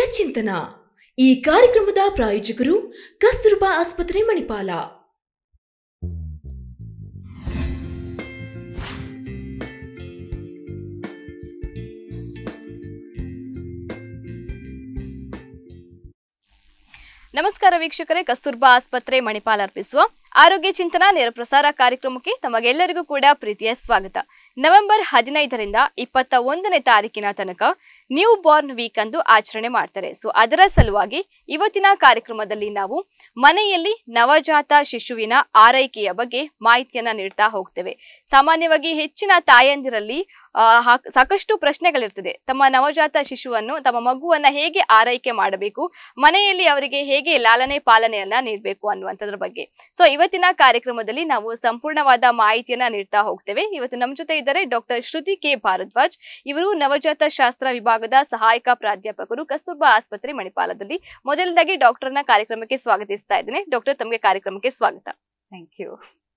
ಚಿಂತನ ಈ ಕಾರ್ಯಕ್ರಮದ ಪ್ರಾಯೋಜಕರು ಕಸ್ತೂರ್ಬಾ ಆಸ್ಪತ್ರೆ ಮಣಿಪಾಲ ನಮಸ್ಕಾರ ವೀಕ್ಷಕರೇ ಕಸ್ತೂರ್ಬಾ ಆಸ್ಪತ್ರೆ ಮಣಿಪಾಲ್ ಅರ್ಪಿಸುವ ಆರೋಗ್ಯ ಚಿಂತನ ನೇರ ಪ್ರಸಾರ ಕಾರ್ಯಕ್ರಮಕ್ಕೆ ತಮಗೆಲ್ಲರಿಗೂ ಕೂಡ ಪ್ರೀತಿಯ ಸ್ವಾಗತ ನವೆಂಬರ್ ಹದಿನೈದರಿಂದ ಇಪ್ಪತ್ತ ಒಂದನೇ ತಾರೀಕಿನ ತನಕ ನ್ಯೂ ಬಾರ್ನ್ ವೀಕ್ ಅಂದು ಆಚರಣೆ ಮಾಡ್ತಾರೆ ಸೊ ಅದರ ಸಲುವಾಗಿ ಇವತ್ತಿನ ಕಾರ್ಯಕ್ರಮದಲ್ಲಿ ನಾವು ಮನೆಯಲ್ಲಿ ನವಜಾತ ಶಿಶುವಿನ ಆರೈಕೆಯ ಬಗ್ಗೆ ಮಾಹಿತಿಯನ್ನ ನೀಡ್ತಾ ಹೋಗ್ತೇವೆ ಸಾಮಾನ್ಯವಾಗಿ ಹೆಚ್ಚಿನ ತಾಯಂದಿರಲ್ಲಿ ಆ, ಹಾಕ್- ಸಾಕಷ್ಟು ಪ್ರಶ್ನೆಗಳಿರ್ತದೆ ತಮ್ಮ ನವಜಾತ ಶಿಶುವನ್ನು ತಮ್ಮ ಮಗುವನ್ನ ಹೇಗೆ ಆರೈಕೆ ಮಾಡಬೇಕು ಮನೆಯಲ್ಲಿ ಅವರಿಗೆ ಹೇಗೆ ಲಾಲನೆ ಪಾಲನೆಯನ್ನ ನೀಡಬೇಕು ಅನ್ನುವಂಥದ್ರ ಬಗ್ಗೆ ಸೊ ಇವತ್ತಿನ ಕಾರ್ಯಕ್ರಮದಲ್ಲಿ ನಾವು ಸಂಪೂರ್ಣವಾದ ಮಾಹಿತಿಯನ್ನ ನೀಡ್ತಾ ಹೋಗ್ತೇವೆ ಇವತ್ತು ನಮ್ಮ ಜೊತೆ ಇದ್ದಾರೆ ಡಾಕ್ಟರ್ ಶ್ರುತಿ ಕೆ ಭಾರದ್ವಾಜ್ ಇವರು ನವಜಾತ ಶಾಸ್ತ್ರ ವಿಭಾಗದ ಸಹಾಯಕ ಪ್ರಾಧ್ಯಾಪಕರು ಕಸ್ತೂರ್ಬಾ ಆಸ್ಪತ್ರೆ ಮಣಿಪಾಲದಲ್ಲಿ ಮೊದಲದಾಗಿ ಡಾಕ್ಟರ್ನ ಕಾರ್ಯಕ್ರಮಕ್ಕೆ ಸ್ವಾಗತಿಸ್ತಾ ಇದ್ದೇನೆ ಡಾಕ್ಟರ್ ತಮಗೆ ಕಾರ್ಯಕ್ರಮಕ್ಕೆ ಸ್ವಾಗತ ಥ್ಯಾಂಕ್ ಯು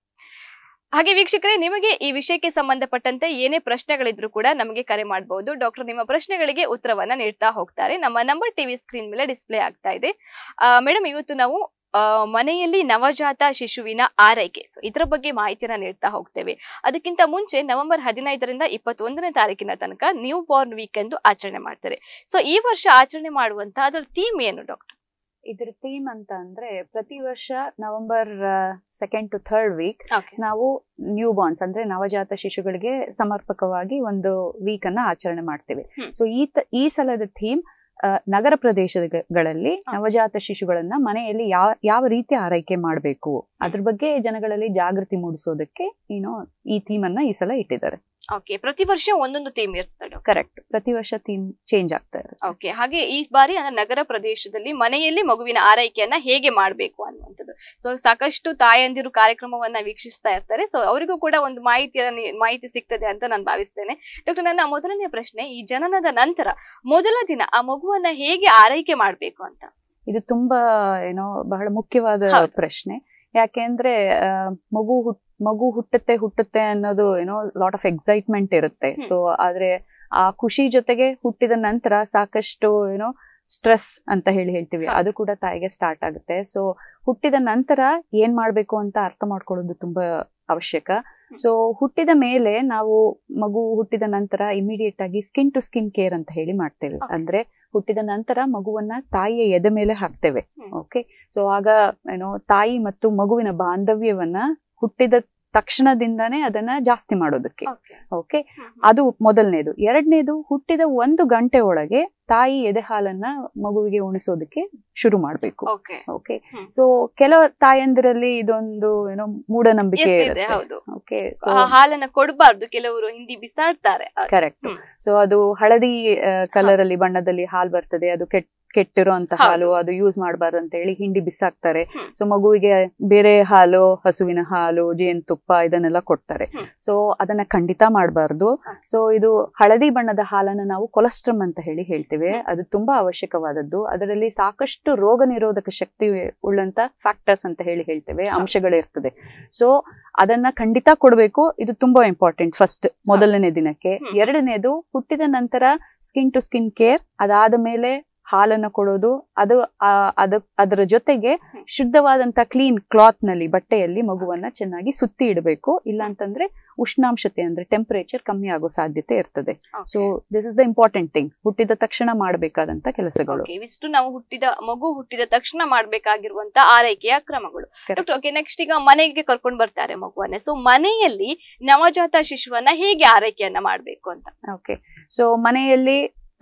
ಹಾಗೆ ವೀಕ್ಷಕರೇ ನಿಮಗೆ ಈ ವಿಷಯಕ್ಕೆ ಸಂಬಂಧಪಟ್ಟಂತೆ ಏನೇ ಪ್ರಶ್ನೆಗಳಿದ್ರು ಕೂಡ ನಮಗೆ ಕರೆ ಮಾಡಬಹುದು ಡಾಕ್ಟರ್ ನಿಮ್ಮ ಪ್ರಶ್ನೆಗಳಿಗೆ ಉತ್ತರವನ್ನ ನೀಡ್ತಾ ಹೋಗ್ತಾರೆ ನಮ್ಮ ನಂಬರ್ ಟಿವಿ ಸ್ಕ್ರೀನ್ ಮೇಲೆ ಡಿಸ್ಪ್ಲೇ ಆಗ್ತಾ ಇದೆ ಮೇಡಮ್ ಇವತ್ತು ನಾವು ಆ, ಮನೆಯಲ್ಲಿ ನವಜಾತ ಶಿಶುವಿನ ಆರೈಕೆ ಸೊ ಇದರ ಬಗ್ಗೆ ಮಾಹಿತಿಯನ್ನ ನೀಡ್ತಾ ಹೋಗ್ತೇವೆ ಅದಕ್ಕಿಂತ ಮುಂಚೆ ನವೆಂಬರ್ ಹದಿನೈದರಿಂದ ಇಪ್ಪತ್ತೊಂದನೇ ತಾರೀಕಿನ ತನಕ ನ್ಯೂ ಬಾರ್ನ್ ವೀಕ್ ಎಂದು ಆಚರಣೆ ಮಾಡ್ತಾರೆ ಸೊ ಈ ವರ್ಷ ಆಚರಣೆ ಮಾಡುವಂತ ಅದರ ಥೀಮ್ ಏನು ಡಾಕ್ಟರ್ ಇದ್ರ ಥೀಮ್ ಅಂತ ಅಂದ್ರೆ ಪ್ರತಿ ವರ್ಷ November second to third week okay ನಾವು ನ್ಯೂ ಬಾರ್ನ್ಸ್ ಅಂದ್ರೆ ನವಜಾತ ಶಿಶುಗಳಿಗೆ ಸಮರ್ಪಕವಾಗಿ ಒಂದು ವೀಕ್ ಅನ್ನ ಆಚರಣೆ ಮಾಡ್ತೇವೆ ಹ್ಮ್. ಸೊ ಈ ತ- ಈ ಸಲದ ಥೀಮ್ ನಗರ ಪ್ರದೇಶಗಳಲ್ಲಿ ನವಜಾತ ಶಿಶುಗಳನ್ನ ಮನೆಯಲ್ಲಿ ಯಾವ ಯಾವ ರೀತಿ ಆರೈಕೆ ಮಾಡಬೇಕು ಅದ್ರ ಬಗ್ಗೆ ಜನಗಳಲ್ಲಿ ಜಾಗೃತಿ ಮೂಡಿಸೋದಕ್ಕೆ ಏನು ಈ ಥೀಮ್ ಅನ್ನ ಈ ಸಲ ಇಟ್ಟಿದ್ದಾರೆ ಓಕೆ ಪ್ರತಿ ವರ್ಷ ಒಂದೊಂದು ಥೀಮ್ ಇರ್ತದೆ ಡಾಕ್ಟರ್ ಕರೆಕ್ಟ್ ಪ್ರತಿ ವರ್ಷ ಥೀಮ್ ಚೇಂಜ್ ಆಗ್ತಾ ಇರುತ್ತೆ ಓಕೆ ಹಾಗೆ ಈ ಬಾರಿ ಅಂದ್ರೆ ನಗರ ಪ್ರದೇಶದಲ್ಲಿ ಮನೆಯಲ್ಲಿ ಮಗುವಿನ ಆರೈಕೆಯನ್ನ ಹೇಗೆ ಮಾಡಬೇಕು ಅನ್ನುವಂಥದ್ದು ಸೊ ಸಾಕಷ್ಟು ತಾಯಂದಿರು ಕಾರ್ಯಕ್ರಮವನ್ನ ವೀಕ್ಷಿಸ್ತಾ ಇರ್ತಾರೆ ಸೊ ಅವರಿಗೂ ಕೂಡ ಒಂದು ಮಾಹಿತಿಯ ಮಾಹಿತಿ ಸಿಗ್ತದೆ ಅಂತ ನಾನು ಭಾವಿಸ್ತೇನೆ ಡಾಕ್ಟರ್ ನನ್ನ ಮೊದಲನೇ ಪ್ರಶ್ನೆ ಈ ಜನನದ ನಂತರ ಮೊದಲ ದಿನ ಆ ಮಗುವನ್ನ ಹೇಗೆ ಆರೈಕೆ ಮಾಡಬೇಕು ಅಂತ ಇದು ತುಂಬಾ ಏನೋ ಬಹಳ ಮುಖ್ಯವಾದ ಹೌದು. ಪ್ರಶ್ನೆ ಯಾಕೆಂದ್ರೆ ಆ, ಮಗು ಹುಟ್ ಮಗು ಹುಟ್ಟುತ್ತೆ ಹುಟ್ಟುತ್ತೆ ಅನ್ನೋದು ಏನೋ ಲಾಟ್ ಆಫ್ ಎಕ್ಸೈಟ್ಮೆಂಟ್ ಇರುತ್ತೆ ಹ್ಮ್. ಸೊ ಆದ್ರೆ ಆ ಖುಷಿ ಜೊತೆಗೆ ಹುಟ್ಟಿದ ನಂತರ ಸಾಕಷ್ಟು ಏನೋ ಸ್ಟ್ರೆಸ್ ಅಂತ ಹೇಳಿ ಹೇಳ್ತೀವಿ ಹೌದು. ಅದು ಕೂಡ ತಾಯಿಗೆ ಸ್ಟಾರ್ಟ್ ಆಗುತ್ತೆ ಸೊ ಹುಟ್ಟಿದ ನಂತರ ಏನ್ ಮಾಡ್ಬೇಕು ಅಂತ ಅರ್ಥ ಮಾಡ್ಕೊಳ್ಳೋದು ತುಂಬಾ ಅವಶ್ಯಕ ಸೊ ಹುಟ್ಟಿದ ಮೇಲೆ ನಾವು ಮಗು ಹುಟ್ಟಿದ ನಂತರ ಇಮಿಡಿಯೇಟ್ ಆಗಿ ಸ್ಕಿನ್ ಟು ಸ್ಕಿನ್ ಕೇರ್ ಅಂತ ಹೇಳಿ ಮಾಡ್ತೇವೆ Okay. ಅಂದ್ರೆ ಹುಟ್ಟಿದ ನಂತರ ಮಗುವನ್ನ ತಾಯಿಯ ಎದೆ ಮೇಲೆ ಹಾಕ್ತೇವೆ ಹ್ಮ್. ಓಕೆ ಸೊ ಆಗ ಏನೋ ತಾಯಿ ಮತ್ತು ಮಗುವಿನ ಬಾಂಧವ್ಯವನ್ನ ಹುಟ್ಟಿದ ತಕ್ಷಣದಿಂದಾನೇ ಅದನ್ನ ಜಾಸ್ತಿ ಮಾಡೋದಕ್ಕೆ ಓಕೆ ಅದು ಮೊದಲನೇದು ಎರಡನೇದು ಹುಟ್ಟಿದ ಒಂದು ಗಂಟೆ ಒಳಗೆ ತಾಯಿ ಎದೆ ಹಾಲನ್ನ ಮಗುವಿಗೆ ಉಣಿಸೋದಕ್ಕೆ ಶುರು ಮಾಡ್ಬೇಕು ಓಕೆ ಓಕೆ ಹ್ಮ್. ಸೊ ಕೆಲವು ತಾಯಂದಿರಲ್ಲಿ ಇದೊಂದು ಏನೋ ಮೂಢನಂಬಿಕೆ ಇದೆ ಇರುತ್ತೆ ಹೌದು ಓಕೆ ಸೊ ಆ ಹಾಲನ್ನ ಕೊಡಬಾರ್ದು ಕೆಲವರು ಹಿಂದಿ ಬಿಸಾಡ್ತಾರೆ ಕರೆಕ್ಟ್ ಹ್ಮ್. ಸೊ ಅದು ಹಳದಿ ಕಲರ್ ಅಲ್ಲಿ ಬಣ್ಣದಲ್ಲಿ ಹಾಲು ಬರ್ತದೆ ಅದು ಕೆಟ್ ಕೆಟ್ಟಿರೋ ಅಂತ ಹೌದು. ಹಾಲು ಅದು ಯೂಸ್ ಮಾಡಬಾರ್ದು ಅಂತ ಹೇಳಿ ಹಿಂಡಿ ಬಿಸಾಕ್ತಾರೆ ಹ್ಮ್. ಸೊ ಮಗುವಿಗೆ ಬೇರೆ ಹಾಲು ಹಸುವಿನ ಹಾಲು ಜೇನುತುಪ್ಪ ಇದನ್ನೆಲ್ಲ ಕೊಡ್ತಾರೆ ಹ್ಮ್. ಸೊ ಅದನ್ನ ಖಂಡಿತ ಮಾಡಬಾರ್ದು ಸೊ ಇದು ಹಳದಿ ಬಣ್ಣದ ಹಾಲನ್ನ ನಾವು ಕೊಲೆಸ್ಟ್ರಮ್ ಅಂತ ಹೇಳಿ ಹೇಳ್ತೇವೆ ಅದು ತುಂಬಾ ಅವಶ್ಯಕವಾದದ್ದು ಅದರಲ್ಲಿ ಸಾಕಷ್ಟು ರೋಗ ನಿರೋಧಕ ಶಕ್ತಿ ಉಳ್ಳಂತ ಫ್ಯಾಕ್ಟರ್ಸ್ ಅಂತ ಹೇಳಿ ಹೇಳ್ತೇವೆ ಅಂಶಗಳಿರ್ತದೆ ಸೊ ಅದನ್ನ ಖಂಡಿತ ಕೊಡಬೇಕು ಇದು ತುಂಬಾ ಇಂಪಾರ್ಟೆಂಟ್ ಫಸ್ಟ್ ಮೊದಲನೇ ದಿನಕ್ಕೆ ಹ್ಮ್. ಎರಡನೇದು ಹುಟ್ಟಿದ ನಂತರ ಸ್ಕಿನ್ ಟು ಸ್ಕಿನ್ ಕೇರ್ ಅದಾದ ಮೇಲೆ ಹಾಲನ್ನು ಕೊಡೋದು ಅದು ಆ, ಅದು ಅದರ ಜೊತೆಗೆ ಶುದ್ಧವಾದಂತ ಕ್ಲೀನ್ ಕ್ಲಾತ್ ನಲ್ಲಿ ಬಟ್ಟೆಯಲ್ಲಿ ಮಗುವನ್ನ ಚೆನ್ನಾಗಿ ಸುತ್ತಿ ಇಡಬೇಕು ಇಲ್ಲ ಅಂತಂದ್ರೆ ಉಷ್ಣಾಂಶತೆ ಅಂದ್ರೆ ಟೆಂಪರೇಚರ್ ಕಮ್ಮಿ ಆಗೋ ಸಾಧ್ಯತೆ ಇರ್ತದೆ so this is the important thing ಹುಟ್ಟಿದ ತಕ್ಷಣ ಮಾಡಬೇಕಾದಂತ ಕೆಲಸಗಳು ಓಕೆ ಇವಿಷ್ಟು ನಾವು ಹುಟ್ಟಿದ ಮಗು ಹುಟ್ಟಿದ ತಕ್ಷಣ ಮಾಡ್ಬೇಕಾಗಿರುವಂತ ಆರೈಕೆಯ ಕ್ರಮಗಳು Correct. ಡಾಕ್ಟರ್ ಓಕೆ ನೆಕ್ಸ್ಟ್ ಈಗ ಮನೆಗೆ ಕರ್ಕೊಂಡು ಬರ್ತಾರೆ ಮಗುವನ್ನ ಸೊ ಮನೆಯಲ್ಲಿ ನವಜಾತ ಶಿಶುವನ್ನ ಹೇಗೆ ಆರೈಕೆಯನ್ನ ಮಾಡ್ಬೇಕು ಅಂತ ಓಕೆ ಸೊ ಮನೆಯಲ್ಲಿ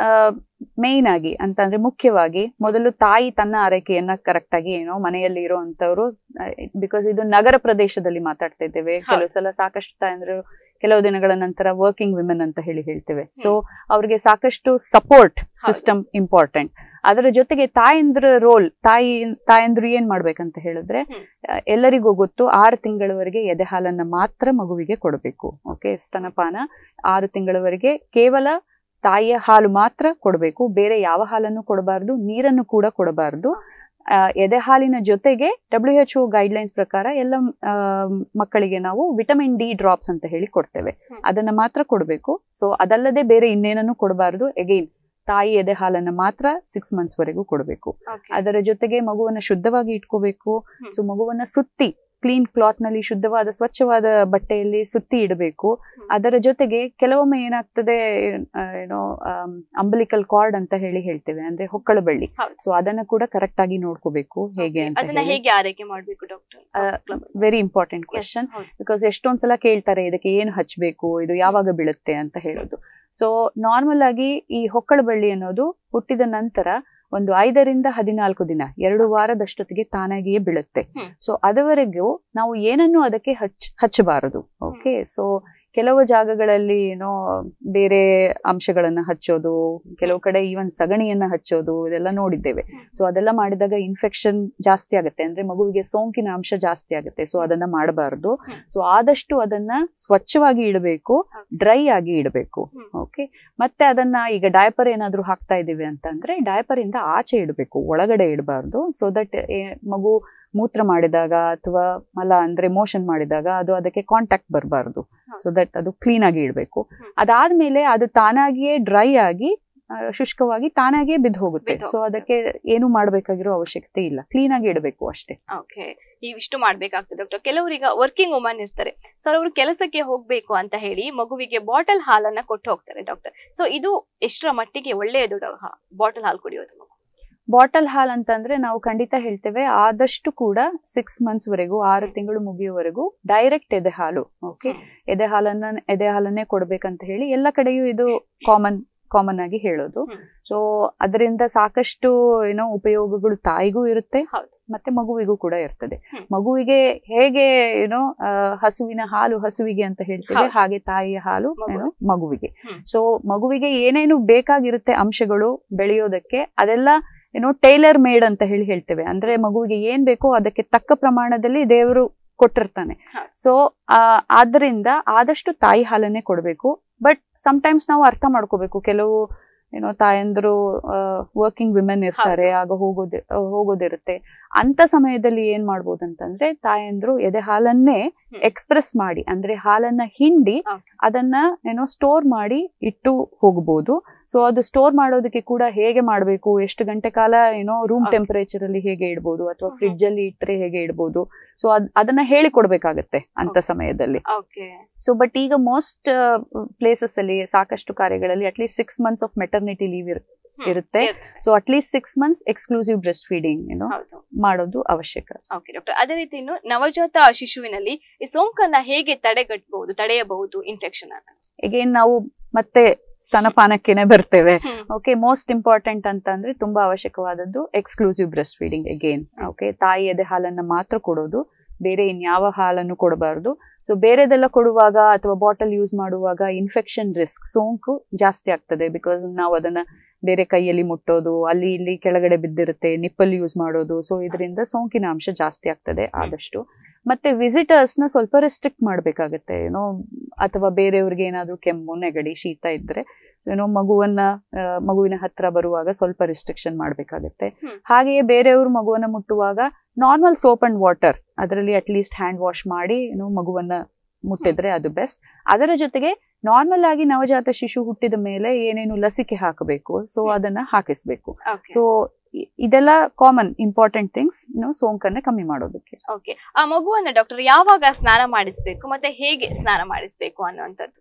ಮೇಯ್ನ್ ಆಗಿ ಅಂತಂದ್ರೆ ಮುಖ್ಯವಾಗಿ ಮೊದಲು ತಾಯಿ ತನ್ನ ಆರೈಕೆಯನ್ನ ಕರೆಕ್ಟ್ ಆಗಿ ಏನೋ ಮನೆಯಲ್ಲಿ ಇರುವಂತವ್ರು ಬಿಕಾಸ್ ಇದು ನಗರ ಪ್ರದೇಶದಲ್ಲಿ ಮಾತಾಡ್ತಾ ಇದ್ದೇವೆ ಕೆಲವು ಸಲ ಸಾಕಷ್ಟು ತಾಯಂದ್ರು ಕೆಲವು ದಿನಗಳ ನಂತರ ವರ್ಕಿಂಗ್ ವಿಮೆನ್ ಅಂತ ಹೇಳಿ ಹೇಳ್ತೇವೆ ಸೊ ಅವ್ರಿಗೆ ಸಾಕಷ್ಟು ಸಪೋರ್ಟ್ ಸಿಸ್ಟಮ್ ಇಂಪಾರ್ಟೆಂಟ್ ಅದರ ಜೊತೆಗೆ ತಾಯಂದ್ರ ರೋಲ್ ತಾಯಿ ತಾಯಂದ್ರು ಏನ್ ಮಾಡ್ಬೇಕಂತ ಹೇಳಿದ್ರೆ ಹ್ಮ್. ಆ, ಎಲ್ಲರಿಗೂ ಗೊತ್ತು ಆರು ತಿಂಗಳವರೆಗೆ ಎದೆ ಹಾಲನ್ನ ಮಾತ್ರ ಮಗುವಿಗೆ ಕೊಡಬೇಕು ಓಕೆ ಸ್ತನಪಾನ ಆರು ತಿಂಗಳವರೆಗೆ ಕೇವಲ ತಾಯಿಯ ಹಾಲು ಮಾತ್ರ ಕೊಡಬೇಕು ಬೇರೆ ಯಾವ ಹಾಲನ್ನು ಕೊಡಬಾರ್ದು ನೀರನ್ನು ಕೂಡ ಕೊಡಬಾರ್ದು ಆ, ಎದೆ ಹಾಲಿನ ಜೊತೆಗೆ ಡಬ್ಲ್ಯೂ ಎಚ್ ಒ ಗೈಡ್ಲೈನ್ಸ್ ಪ್ರಕಾರ ಎಲ್ಲ ಆ, ಮಕ್ಕಳಿಗೆ ನಾವು ವಿಟಮಿನ್ ಡಿ ಡ್ರಾಪ್ಸ್ ಅಂತ ಹೇಳಿ ಕೊಡ್ತೇವೆ ಹ್ಮ್. ಅದನ್ನ ಮಾತ್ರ ಕೊಡಬೇಕು ಸೊ ಅದಲ್ಲದೆ ಬೇರೆ ಇನ್ನೇನನ್ನು ಕೊಡಬಾರ್ದು ಎಗೈನ್ ತಾಯಿ ಎದೆ ಹಾಲನ್ನ ಮಾತ್ರ ಸಿಕ್ಸ್ ಮಂತ್ಸ್ ವರೆಗೂ ಕೊಡಬೇಕು Okay. ಅದರ ಜೊತೆಗೆ ಮಗುವನ್ನ ಶುದ್ಧವಾಗಿ ಇಟ್ಕೋಬೇಕು ಹ್ಮ್. ಸೊ ಮಗುವನ್ನ ಸುತ್ತಿ ಕ್ಲೀನ್ ಕ್ಲಾತ್ ನಲ್ಲಿ ಶುದ್ಧವಾದ ಸ್ವಚ್ಛವಾದ ಬಟ್ಟೆಯಲ್ಲಿ ಸುತ್ತಿ ಇಡಬೇಕು ಅದರ ಜೊತೆಗೆ ಕೆಲವೊಮ್ಮೆ ಏನಾಗ್ತದೆ ಆ, ಏನೋ ಅಂಬಲಿಕಲ್ ಕಾರ್ಡ್ ಅಂತ ಹೇಳಿ ಹೇಳ್ತೇವೆ ಅಂದ್ರೆ ಹೊಕ್ಕಳ ಬಳ್ಳಿ ಹೌದು. ಸೊ ಅದನ್ನ ಕೂಡ ಕರೆಕ್ಟ್ ಆಗಿ ನೋಡ್ಕೋಬೇಕು ಹೇಗೆ Okay. ಅಂತ ಅದನ್ನ ಹೇಳಿ ಹೇಗೆ ಆರೈಕೆ ಮಾಡ್ಬೇಕು doctor very important question because ಎಷ್ಟೊಂದ್ಸಲ ಕೇಳ್ತಾರೆ ಇದಕ್ಕೆ ಏನು ಹಚ್ಚಬೇಕು ಇದು ಯಾವಾಗ ಬೀಳುತ್ತೆ ಅಂತ ಹೇಳೋದು ಸೊ ನಾರ್ಮಲ್ ಆಗಿ ಈ ಹೊಕ್ಕಳ ಬಳ್ಳಿ ಅನ್ನೋದು ಹುಟ್ಟಿದ ನಂತರ ಒಂದು ಐದರಿಂದ ಹದಿನಾಲ್ಕು ದಿನ ಎರಡು ವಾರದಷ್ಟೊತ್ತಿಗೆ ತಾನಾಗಿಯೇ ಬೀಳುತ್ತೆ ಹ್ಮ್. ಸೊ ಅದುವರೆಗೂ ನಾವು ಏನನ್ನು ಅದಕ್ಕೆ ಹಚ್ ಹಚ್ಚಬಾರದು ಓಕೆ ಸೊ ಕೆಲವು ಜಾಗಗಳಲ್ಲಿ ಏನೋ ಬೇರೆ ಅಂಶಗಳನ್ನ ಹಚ್ಚೋದು ಕೆಲವು ಕಡೆ ಈವನ್ ಸಗಣಿಯನ್ನ ಹಚ್ಚೋದು ಇದೆಲ್ಲ ನೋಡಿದ್ದೇವೆ ಸೊ ಅದೆಲ್ಲ ಮಾಡಿದಾಗ ಇನ್ಫೆಕ್ಷನ್ ಜಾಸ್ತಿ ಆಗುತ್ತೆ ಅಂದ್ರೆ ಮಗುವಿಗೆ ಸೋಂಕಿನ ಅಂಶ ಜಾಸ್ತಿ ಆಗುತ್ತೆ ಸೊ ಅದನ್ನ ಮಾಡಬಾರದು ಹ್ಮ್. ಸೊ ಆದಷ್ಟು ಅದನ್ನ ಸ್ವಚ್ಛವಾಗಿ ಇಡಬೇಕು ಡ್ರೈ ಆಗಿ ಇಡಬೇಕು ಹ್ಮ್. ಓಕೆ ಮತ್ತೆ ಅದನ್ನ ಈಗ ಡಯಪರ್ ಏನಾದ್ರೂ ಹಾಕ್ತಾ ಇದೀವಿ ಅಂತಂದ್ರೆ ಡಯಪರ್ ಇಂದ ಆಚೆ ಇಡಬೇಕು ಒಳಗಡೆ ಇಡಬಾರ್ದು ಸೊ ದಟ್ ಮಗು ಮೂತ್ರ ಮಾಡಿದಾಗ ಅಥವಾ ಮಲ ಅಂದ್ರೆ ಮೋಷನ್ ಮಾಡಿದಾಗ ಅದು ಅದಕ್ಕೆ ಕಾಂಟ್ಯಾಕ್ಟ್ ಬರಬಾರ್ದು ಸೊ ದಟ್ ಅದು ಕ್ಲೀನ್ ಆಗಿ ಇಡಬೇಕು ಹ್ಮ್. ಅದಾದ್ಮೇಲೆ ಅದು ತಾನಾಗಿಯೇ ಡ್ರೈ ಆಗಿ ಆ, ಶುಷ್ಕವಾಗಿ ತಾನಾಗಿಯೇ ಬಿದ್ದು ಹೋಗುತ್ತೆ ಬಿದ್ದು ಸೊ ಹೋಗುತ್ತೆ. ಅದಕ್ಕೆ ಏನು ಮಾಡ್ಬೇಕಾಗಿರೋ ಅವಶ್ಯಕತೆ ಇಲ್ಲ ಕ್ಲೀನ್ ಆಗಿ ಇಡಬೇಕು ಅಷ್ಟೇ ಓಕೆ ಇವಿಷ್ಟು ಮಾಡ್ಬೇಕಾಗ್ತದೆ ಡಾಕ್ಟರ್ ಕೆಲವರೀಗ ವರ್ಕಿಂಗ್ ವುಮನ್ ಇರ್ತಾರೆ ಸರ್ ಅವರು ಕೆಲಸಕ್ಕೆ ಹೋಗ್ಬೇಕು ಅಂತ ಹೇಳಿ ಮಗುವಿಗೆ ಬಾಟಲ್ ಹಾಲನ್ನ ಕೊಟ್ಟು ಹೋಗ್ತಾರೆ ಡಾಕ್ಟರ್ ಸೊ ಇದು ಎಷ್ಟರ ಮಟ್ಟಿಗೆ ಒಳ್ಳೆಯದು ಬಾಟಲ್ ಹಾಲು ಕುಡಿಯೋದು ಮಗು ಬಾಟಲ್ ಹಾಲ್ ಅಂತಂದ್ರೆ ನಾವು ಖಂಡಿತ ಹೇಳ್ತೇವೆ ಆದಷ್ಟು ಕೂಡ ಸಿಕ್ಸ್ ಮಂತ್ಸ್ ವರೆಗೂ ಆರು ತಿಂಗಳು ಮುಗಿಯುವವರೆಗೂ ಡೈರೆಕ್ಟ್ ಎದೆ ಹಾಲು ಓಕೆ ಎದೆ ಹಾಲನ್ನ ಎದೆ ಹಾಲನ್ನೇ ಕೊಡ್ಬೇಕಂತ ಹೇಳಿ ಎಲ್ಲ ಕಡೆಯೂ ಇದು ಕಾಮನ್ ಕಾಮನ್ ಆಗಿ ಹೇಳೋದು ಹ್ಮ್. ಸೊ ಅದರಿಂದ ಸಾಕಷ್ಟು ಏನೋ ಉಪಯೋಗಗಳು ತಾಯಿಗೂ ಇರುತ್ತೆ ಹೌದು. ಮತ್ತೆ ಮಗುವಿಗೂ ಕೂಡ ಇರ್ತದೆ ಹ್ಮ್. ಮಗುವಿಗೆ ಹೇಗೆ ಏನೋ ಆ, ಹಸುವಿನ ಹಾಲು ಹಸುವಿಗೆ ಅಂತ ಹೇಳ್ತೇವೆ ಹೌದು. ಹಾಗೆ ತಾಯಿಯ ಹಾಲು ಮಗುವಿಗೆ. ಏನೋ ಮಗುವಿಗೆ ಹ್ಮ್. ಸೊ ಮಗುವಿಗೆ ಏನೇನು ಬೇಕಾಗಿರುತ್ತೆ ಅಂಶಗಳು ಬೆಳೆಯೋದಕ್ಕೆ ಅದೆಲ್ಲ ಏನೋ ಟೈಲರ್ ಮೇಡ್ ಅಂತ ಹೇಳಿ ಹೇಳ್ತೇವೆ ಅಂದ್ರೆ ಮಗುವಿಗೆ ಏನ್ ಬೇಕೋ ಅದಕ್ಕೆ ತಕ್ಕ ಪ್ರಮಾಣದಲ್ಲಿ ದೇವರು ಕೊಟ್ಟಿರ್ತಾನೆ ಹೌದು. ಸೊ ಆದ್ರಿಂದ ಆದಷ್ಟು ತಾಯಿ ಹಾಲನ್ನೇ ಕೊಡಬೇಕು ಬಟ್ ಟೈಮ್ಸ್ ನಾವು ಅರ್ಥ ಮಾಡ್ಕೋಬೇಕು ಕೆಲವು ಏನೋ ತಾಯಂದ್ರು ವರ್ಕಿಂಗ್ ವಿಮೆನ್ ಇರ್ತಾರೆ ಆಗ ಹೋಗೋದಿ ಹೋಗೋದಿರುತ್ತೆ ಅಂತ ಸಮಯದಲ್ಲಿ ಏನ್ ಮಾಡ್ಬೋದು ಅಂತಂದ್ರೆ ತಾಯಂದ್ರು ಎದೆ ಹಾಲನ್ನೇ ಹ್ಮ್. ಎಕ್ಸ್ಪ್ರೆಸ್ ಮಾಡಿ ಅಂದ್ರೆ ಹಾಲನ್ನ ಹಿಂಡಿ Okay. ಅದನ್ನ ಏನೋ ಸ್ಟೋರ್ ಮಾಡಿ ಇಟ್ಟು ಹೋಗ್ಬೋದು ಸೊ ಅದು ಸ್ಟೋರ್ ಮಾಡೋದಕ್ಕೆ ಕೂಡ ಹೇಗೆ ಮಾಡಬೇಕು ಎಷ್ಟು ಗಂಟೆ ಕಾಲ ಏನೋ ರೂಮ್ Okay. ಟೆಂಪರೇಚರ್ ಅಲ್ಲಿ ಹೇಗೆ ಇಡ್ಬೋದು ಅಥವಾ ಹ್ಮ್. ಫ್ರಿಡ್ಜ್ ಅಲ್ಲಿ ಇಟ್ಟರೆ ಹೇಗೆ ಇಡ್ಬೋದು ಸೊ ಅದ್ ಅದನ್ನ ಹೇಳಿ ಕೊಡ್ಬೇಕಾಗತ್ತೆ ಅಂತ ಸಮಯದಲ್ಲಿ ಓಕೆ ಸೊ ಬಟ್ ಈಗ ಮೋಸ್ಟ್ ಪ್ಲೇಸಸ್ ಅಲ್ಲಿ ಸಾಕಷ್ಟು ಕಾರ್ಯಗಳಲ್ಲಿ at least six months of maternity leave ಇರುತ್ತೆ. So at least six months exclusive breast feeding ಏನೋ ಹೌದು ಮಾಡೋದು ಅವಶ್ಯಕ ಓಕೆ ಡಾಕ್ಟರ್ ಅದೇ ರೀತಿ ಇನ್ನು ನವಜಾತ ಶಿಶುವಿನಲ್ಲಿ ಈ ಸೋಂಕನ್ನ ಹೇಗೆ ತಡೆಗಟ್ಟಬಹುದು ತಡೆಯಬಹುದು ಇನ್ಫೆಕ್ಷನ್ ಅನ್ನ ಅಗೇನ್ ನಾವು ಮತ್ತೆ ಸ್ತನಪಾನಕ್ಕೆನೆ ಬರ್ತೇವೆ ಹ್ಮ್. ಓಕೆ ಮೋಸ್ಟ್ ಇಂಪಾರ್ಟೆಂಟ್ ಅಂತ ಅಂದ್ರೆ ತುಂಬಾ ಅವಶ್ಯಕವಾದದ್ದು exclusive breast feeding again okay ತಾಯಿ ಎದೆ ಹಾಲನ್ನ ಮಾತ್ರ ಕೊಡೋದು ಬೇರೆ ಇನ್ಯಾವ ಹಾಲನ್ನು ಕೊಡಬಾರದು ಸೊ ಬೇರೆದೆಲ್ಲ ಕೊಡುವಾಗ ಅಥವಾ ಬಾಟಲ್ ಯೂಸ್ ಮಾಡುವಾಗ ಇನ್ಫೆಕ್ಷನ್ ರಿಸ್ಕ್ ಸೋಂಕು ಜಾಸ್ತಿ ಆಗ್ತದೆ ಬಿಕಾಸ್ ನಾವು ಅದನ್ನ ಬೇರೆ ಕೈಯಲ್ಲಿ ಮುಟ್ಟೋದು ಅಲ್ಲಿ ಇಲ್ಲಿ ಕೆಳಗಡೆ ಬಿದ್ದಿರುತ್ತೆ ನಿಪ್ಪಲ್ ಯೂಸ್ ಮಾಡೋದು ಸೊ ಇದರಿಂದ ಸೋಂಕಿನ ಅಂಶ ಜಾಸ್ತಿ ಆಗ್ತದೆ ಆದಷ್ಟು ಮತ್ತೆ ವಿಸಿಟರ್ಸ್ ನ ಸ್ವಲ್ಪ ರೆಸ್ಟ್ರಿಕ್ಟ್ ಮಾಡ್ಬೇಕಾಗತ್ತೆ ಏನೋ ಅಥವಾ ಬೇರೆಯವ್ರಿಗೆ ಏನಾದ್ರೂ ಕೆಮ್ಮು ನೆಗಡಿ ಶೀತ ಇದ್ರೆ ಏನೋ ಮಗುವನ್ನ ಆ, ಮಗುವಿನ ಹತ್ರ ಬರುವಾಗ ಸ್ವಲ್ಪ ರಿಸ್ಟ್ರಿಕ್ಷನ್ ಮಾಡ್ಬೇಕಾಗತ್ತೆ ಹ್ಮ್. ಹಾಗೆಯೇ ಬೇರೆಯವರು ಮಗುವನ್ನ ಮುಟ್ಟುವಾಗ ನಾರ್ಮಲ್ ಸೋಪ್ ಅಂಡ್ ವಾಟರ್ ಅದರಲ್ಲಿ ಅಟ್ಲೀಸ್ಟ್ ಹ್ಯಾಂಡ್ ವಾಶ್ ಮಾಡಿ ಏನೋ ಮಗುವನ್ನ ಮುಟ್ಟಿದ್ರೆ ಅದು ಬೆಸ್ಟ್ ಅದರ ಜೊತೆಗೆ ನಾರ್ಮಲ್ ಆಗಿ ನವಜಾತ ಶಿಶು ಹುಟ್ಟಿದ ಮೇಲೆ ಏನೇನು ಲಸಿಕೆ ಹಾಕಬೇಕು ಸೊ ಅದನ್ನ ಹಾಕಿಸ್ಬೇಕು ಓಕೆ ಸೊ ಇದೆಲ್ಲ ಕಾಮನ್ ಇಂಪಾರ್ಟೆಂಟ್ ಥಿಂಗ್ಸ್ ಸೋಂಕನ್ನ ಕಮ್ಮಿ ಮಾಡೋದಕ್ಕೆ ಓಕೆ ಆ ಮಗುವನ್ನ ಡಾಕ್ಟರ್ ಯಾವಾಗ ಸ್ನಾನ ಮಾಡಿಸ್ಬೇಕು ಮತ್ತೆ ಹೇಗೆ ಸ್ನಾನ ಮಾಡಿಸ್ಬೇಕು ಅನ್ನುವಂಥದ್ದು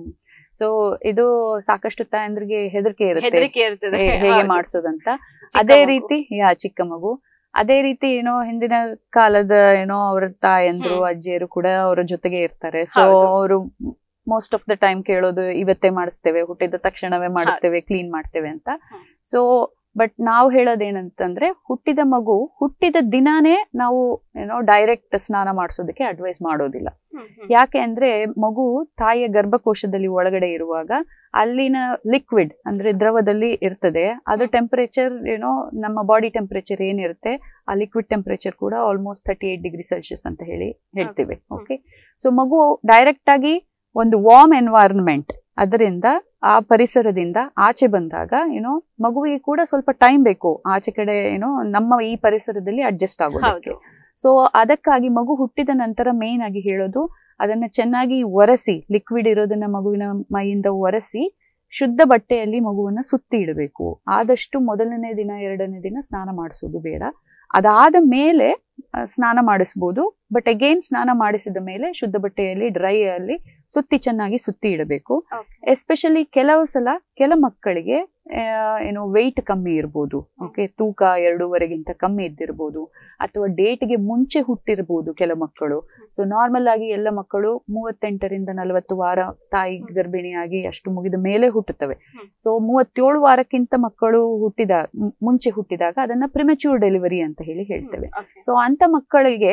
ಸೊ ಇದು ಸಾಕಷ್ಟು ತಾಯಂದ್ರಿಗೆ ಹೆದರಿಕೆ ಇರುತ್ತೆ ಹೆದರಿಕೆ ಇರ್ತದೆ ಹೇ- ಹೇಗೆ ಹೌದು. ಮಾಡ್ಸೋದಂತ ಚಿಕ್ಕ ಅದೇ ಮಗು. ರೀತಿ ಯಾ ಚಿಕ್ಕ ಮಗು ಅದೇ ರೀತಿ ಏನೋ ಹಿಂದಿನ ಕಾಲದ ಏನೋ ಅವರ ತಾಯಂದ್ರು ಹ್ಮ್. ಅಜ್ಜಿಯರು ಕೂಡ ಅವರ ಜೊತೆಗೆ ಇರ್ತಾರೆ ಸೊ ಹೌದು. ಅವರು ಮೋಸ್ಟ್ ಆಫ್ ದ ಟೈಮ್ ಕೇಳೋದು ಇವತ್ತೇ ಮಾಡಿಸ್ತೇವೆ ಹುಟ್ಟಿದ ತಕ್ಷಣವೇ ಮಾಡಿಸ್ತೇವೆ ಕ್ಲೀನ್ ಮಾಡ್ತೇವೆ ಅಂತ ಹ್ಮ್. ಸೊ ಬಟ್ ನಾವು ಹೇಳೋದೇನಂತಂದ್ರೆ ಹುಟ್ಟಿದ ಮಗು ಹುಟ್ಟಿದ ದಿನಾನೇ ನಾವು ಏನೋ ಡೈರೆಕ್ಟ್ ಸ್ನಾನ ಮಾಡಿಸೋದಕ್ಕೆ ಅಡ್ವೈಸ್ ಮಾಡೋದಿಲ್ಲ ಹ್ಮ್, ಹ್ಮ್. ಯಾಕೆ ಅಂದ್ರೆ ಮಗು ತಾಯಿಯ ಗರ್ಭಕೋಶದಲ್ಲಿ ಒಳಗಡೆ ಇರುವಾಗ ಅಲ್ಲಿನ ಲಿಕ್ವಿಡ್ ಅಂದ್ರೆ ದ್ರವದಲ್ಲಿ ಇರ್ತದೆ ಅದು ಟೆಂಪರೇಚರ್ ಏನೋ ನಮ್ಮ ಬಾಡಿ ಟೆಂಪರೇಚರ್ ಏನಿರುತ್ತೆ ಆ ಲಿಕ್ವಿಡ್ ಟೆಂಪರೇಚರ್ ಕೂಡ almost thirty eight degree Celsius ಅಂತ ಹೇಳಿ ಹೇಳ್ತೇವೆ ಹ್ಮ್. ಓಕೆ ಸೊ ಮಗು ಡೈರೆಕ್ಟ್ ಆಗಿ ಒಂದು ವಾರ್ಮ್ ಎನ್ವೈರನ್ಮೆಂಟ್ ಅದರಿಂದ ಆ ಪರಿಸರದಿಂದ ಆಚೆ ಬಂದಾಗ ಏನೋ ಮಗುವಿಗೆ ಕೂಡ ಸ್ವಲ್ಪ ಟೈಮ್ ಬೇಕು ಆಚೆ ಕಡೆ ಏನೋ ನಮ್ಮ ಈ ಪರಿಸರದಲ್ಲಿ ಅಡ್ಜಸ್ಟ್ ಆಗೋದಕ್ಕೆ ಹೌದು ಸೊ ಅದಕ್ಕಾಗಿ ಮಗು ಹುಟ್ಟಿದ ನಂತರ ಮೇನ್ ಆಗಿ ಹೇಳೋದು ಅದನ್ನ ಚೆನ್ನಾಗಿ ಒರೆಸಿ ಲಿಕ್ವಿಡ್ ಇರೋದನ್ನ ಮಗುವಿನ ಮೈಯಿಂದ ಒರೆಸಿ ಶುದ್ಧ ಬಟ್ಟೆಯಲ್ಲಿ ಮಗುವನ್ನ ಸುತ್ತಿ ಇಡಬೇಕು ಆದಷ್ಟು ಮೊದಲನೇ ದಿನ ಎರಡನೇ ದಿನ ಸ್ನಾನ ಮಾಡಿಸೋದು ಬೇಡ ಅದಾದ ಮೇಲೆ ಆ, ಸ್ನಾನ ಮಾಡಿಸ್ಬೋದು ಬಟ್ ಅಗೇನ್ ಸ್ನಾನ ಮಾಡಿಸಿದ ಮೇಲೆ ಶುದ್ಧ ಬಟ್ಟೆಯಲ್ಲಿ ಡ್ರೈ ಅಲ್ಲಿ ಸುತ್ತಿ ಚೆನ್ನಾಗಿ ಸುತ್ತಿ ಇಡಬೇಕು ಎಸ್ಪೆಷಲಿ ಕೆಲವು ಸಲ ಕೆಲ ಮಕ್ಕಳಿಗೆ ಆ, ಏನು ವೆಯ್ಟ್ ಕಮ್ಮಿ ಇರ್ಬೋದು ಓಕೆ ತೂಕ ಎರಡೂವರೆಗಿಂತ ಕಮ್ಮಿ ಇದ್ದಿರ್ಬೋದು ಅಥವಾ ಡೇಟ್ಗೆ ಮುಂಚೆ ಹುಟ್ಟಿರ್ಬೋದು ಕೆಲ ಮಕ್ಕಳು ಸೊ ನಾರ್ಮಲ್ ಆಗಿ ಎಲ್ಲ ಮಕ್ಕಳು ಮೂವತ್ತೆಂಟರಿಂದ ನಲವತ್ತು ವಾರ ತಾಯಿ ಗರ್ಭಿಣಿಯಾಗಿ ಅಷ್ಟು ಮುಗಿದ ಮೇಲೆ ಹುಟ್ಟುತ್ತವೆ ಹ್ಮ್. ಸೊ ಮೂವತ್ತೇಳು ವಾರಕ್ಕಿಂತ ಮಕ್ಕಳು ಹುಟ್ಟಿದ ಮು- ಮುಂಚೆ ಹುಟ್ಟಿದಾಗ ಅದನ್ನ ಪ್ರಿಮೆಚ್ಯೂರ್ ಡೆಲಿವರಿ ಅಂತ ಹೇಳಿ ಹೇಳ್ತೇವೆ ಸೊ ಅಂತ ಮಕ್ಕಳಿಗೆ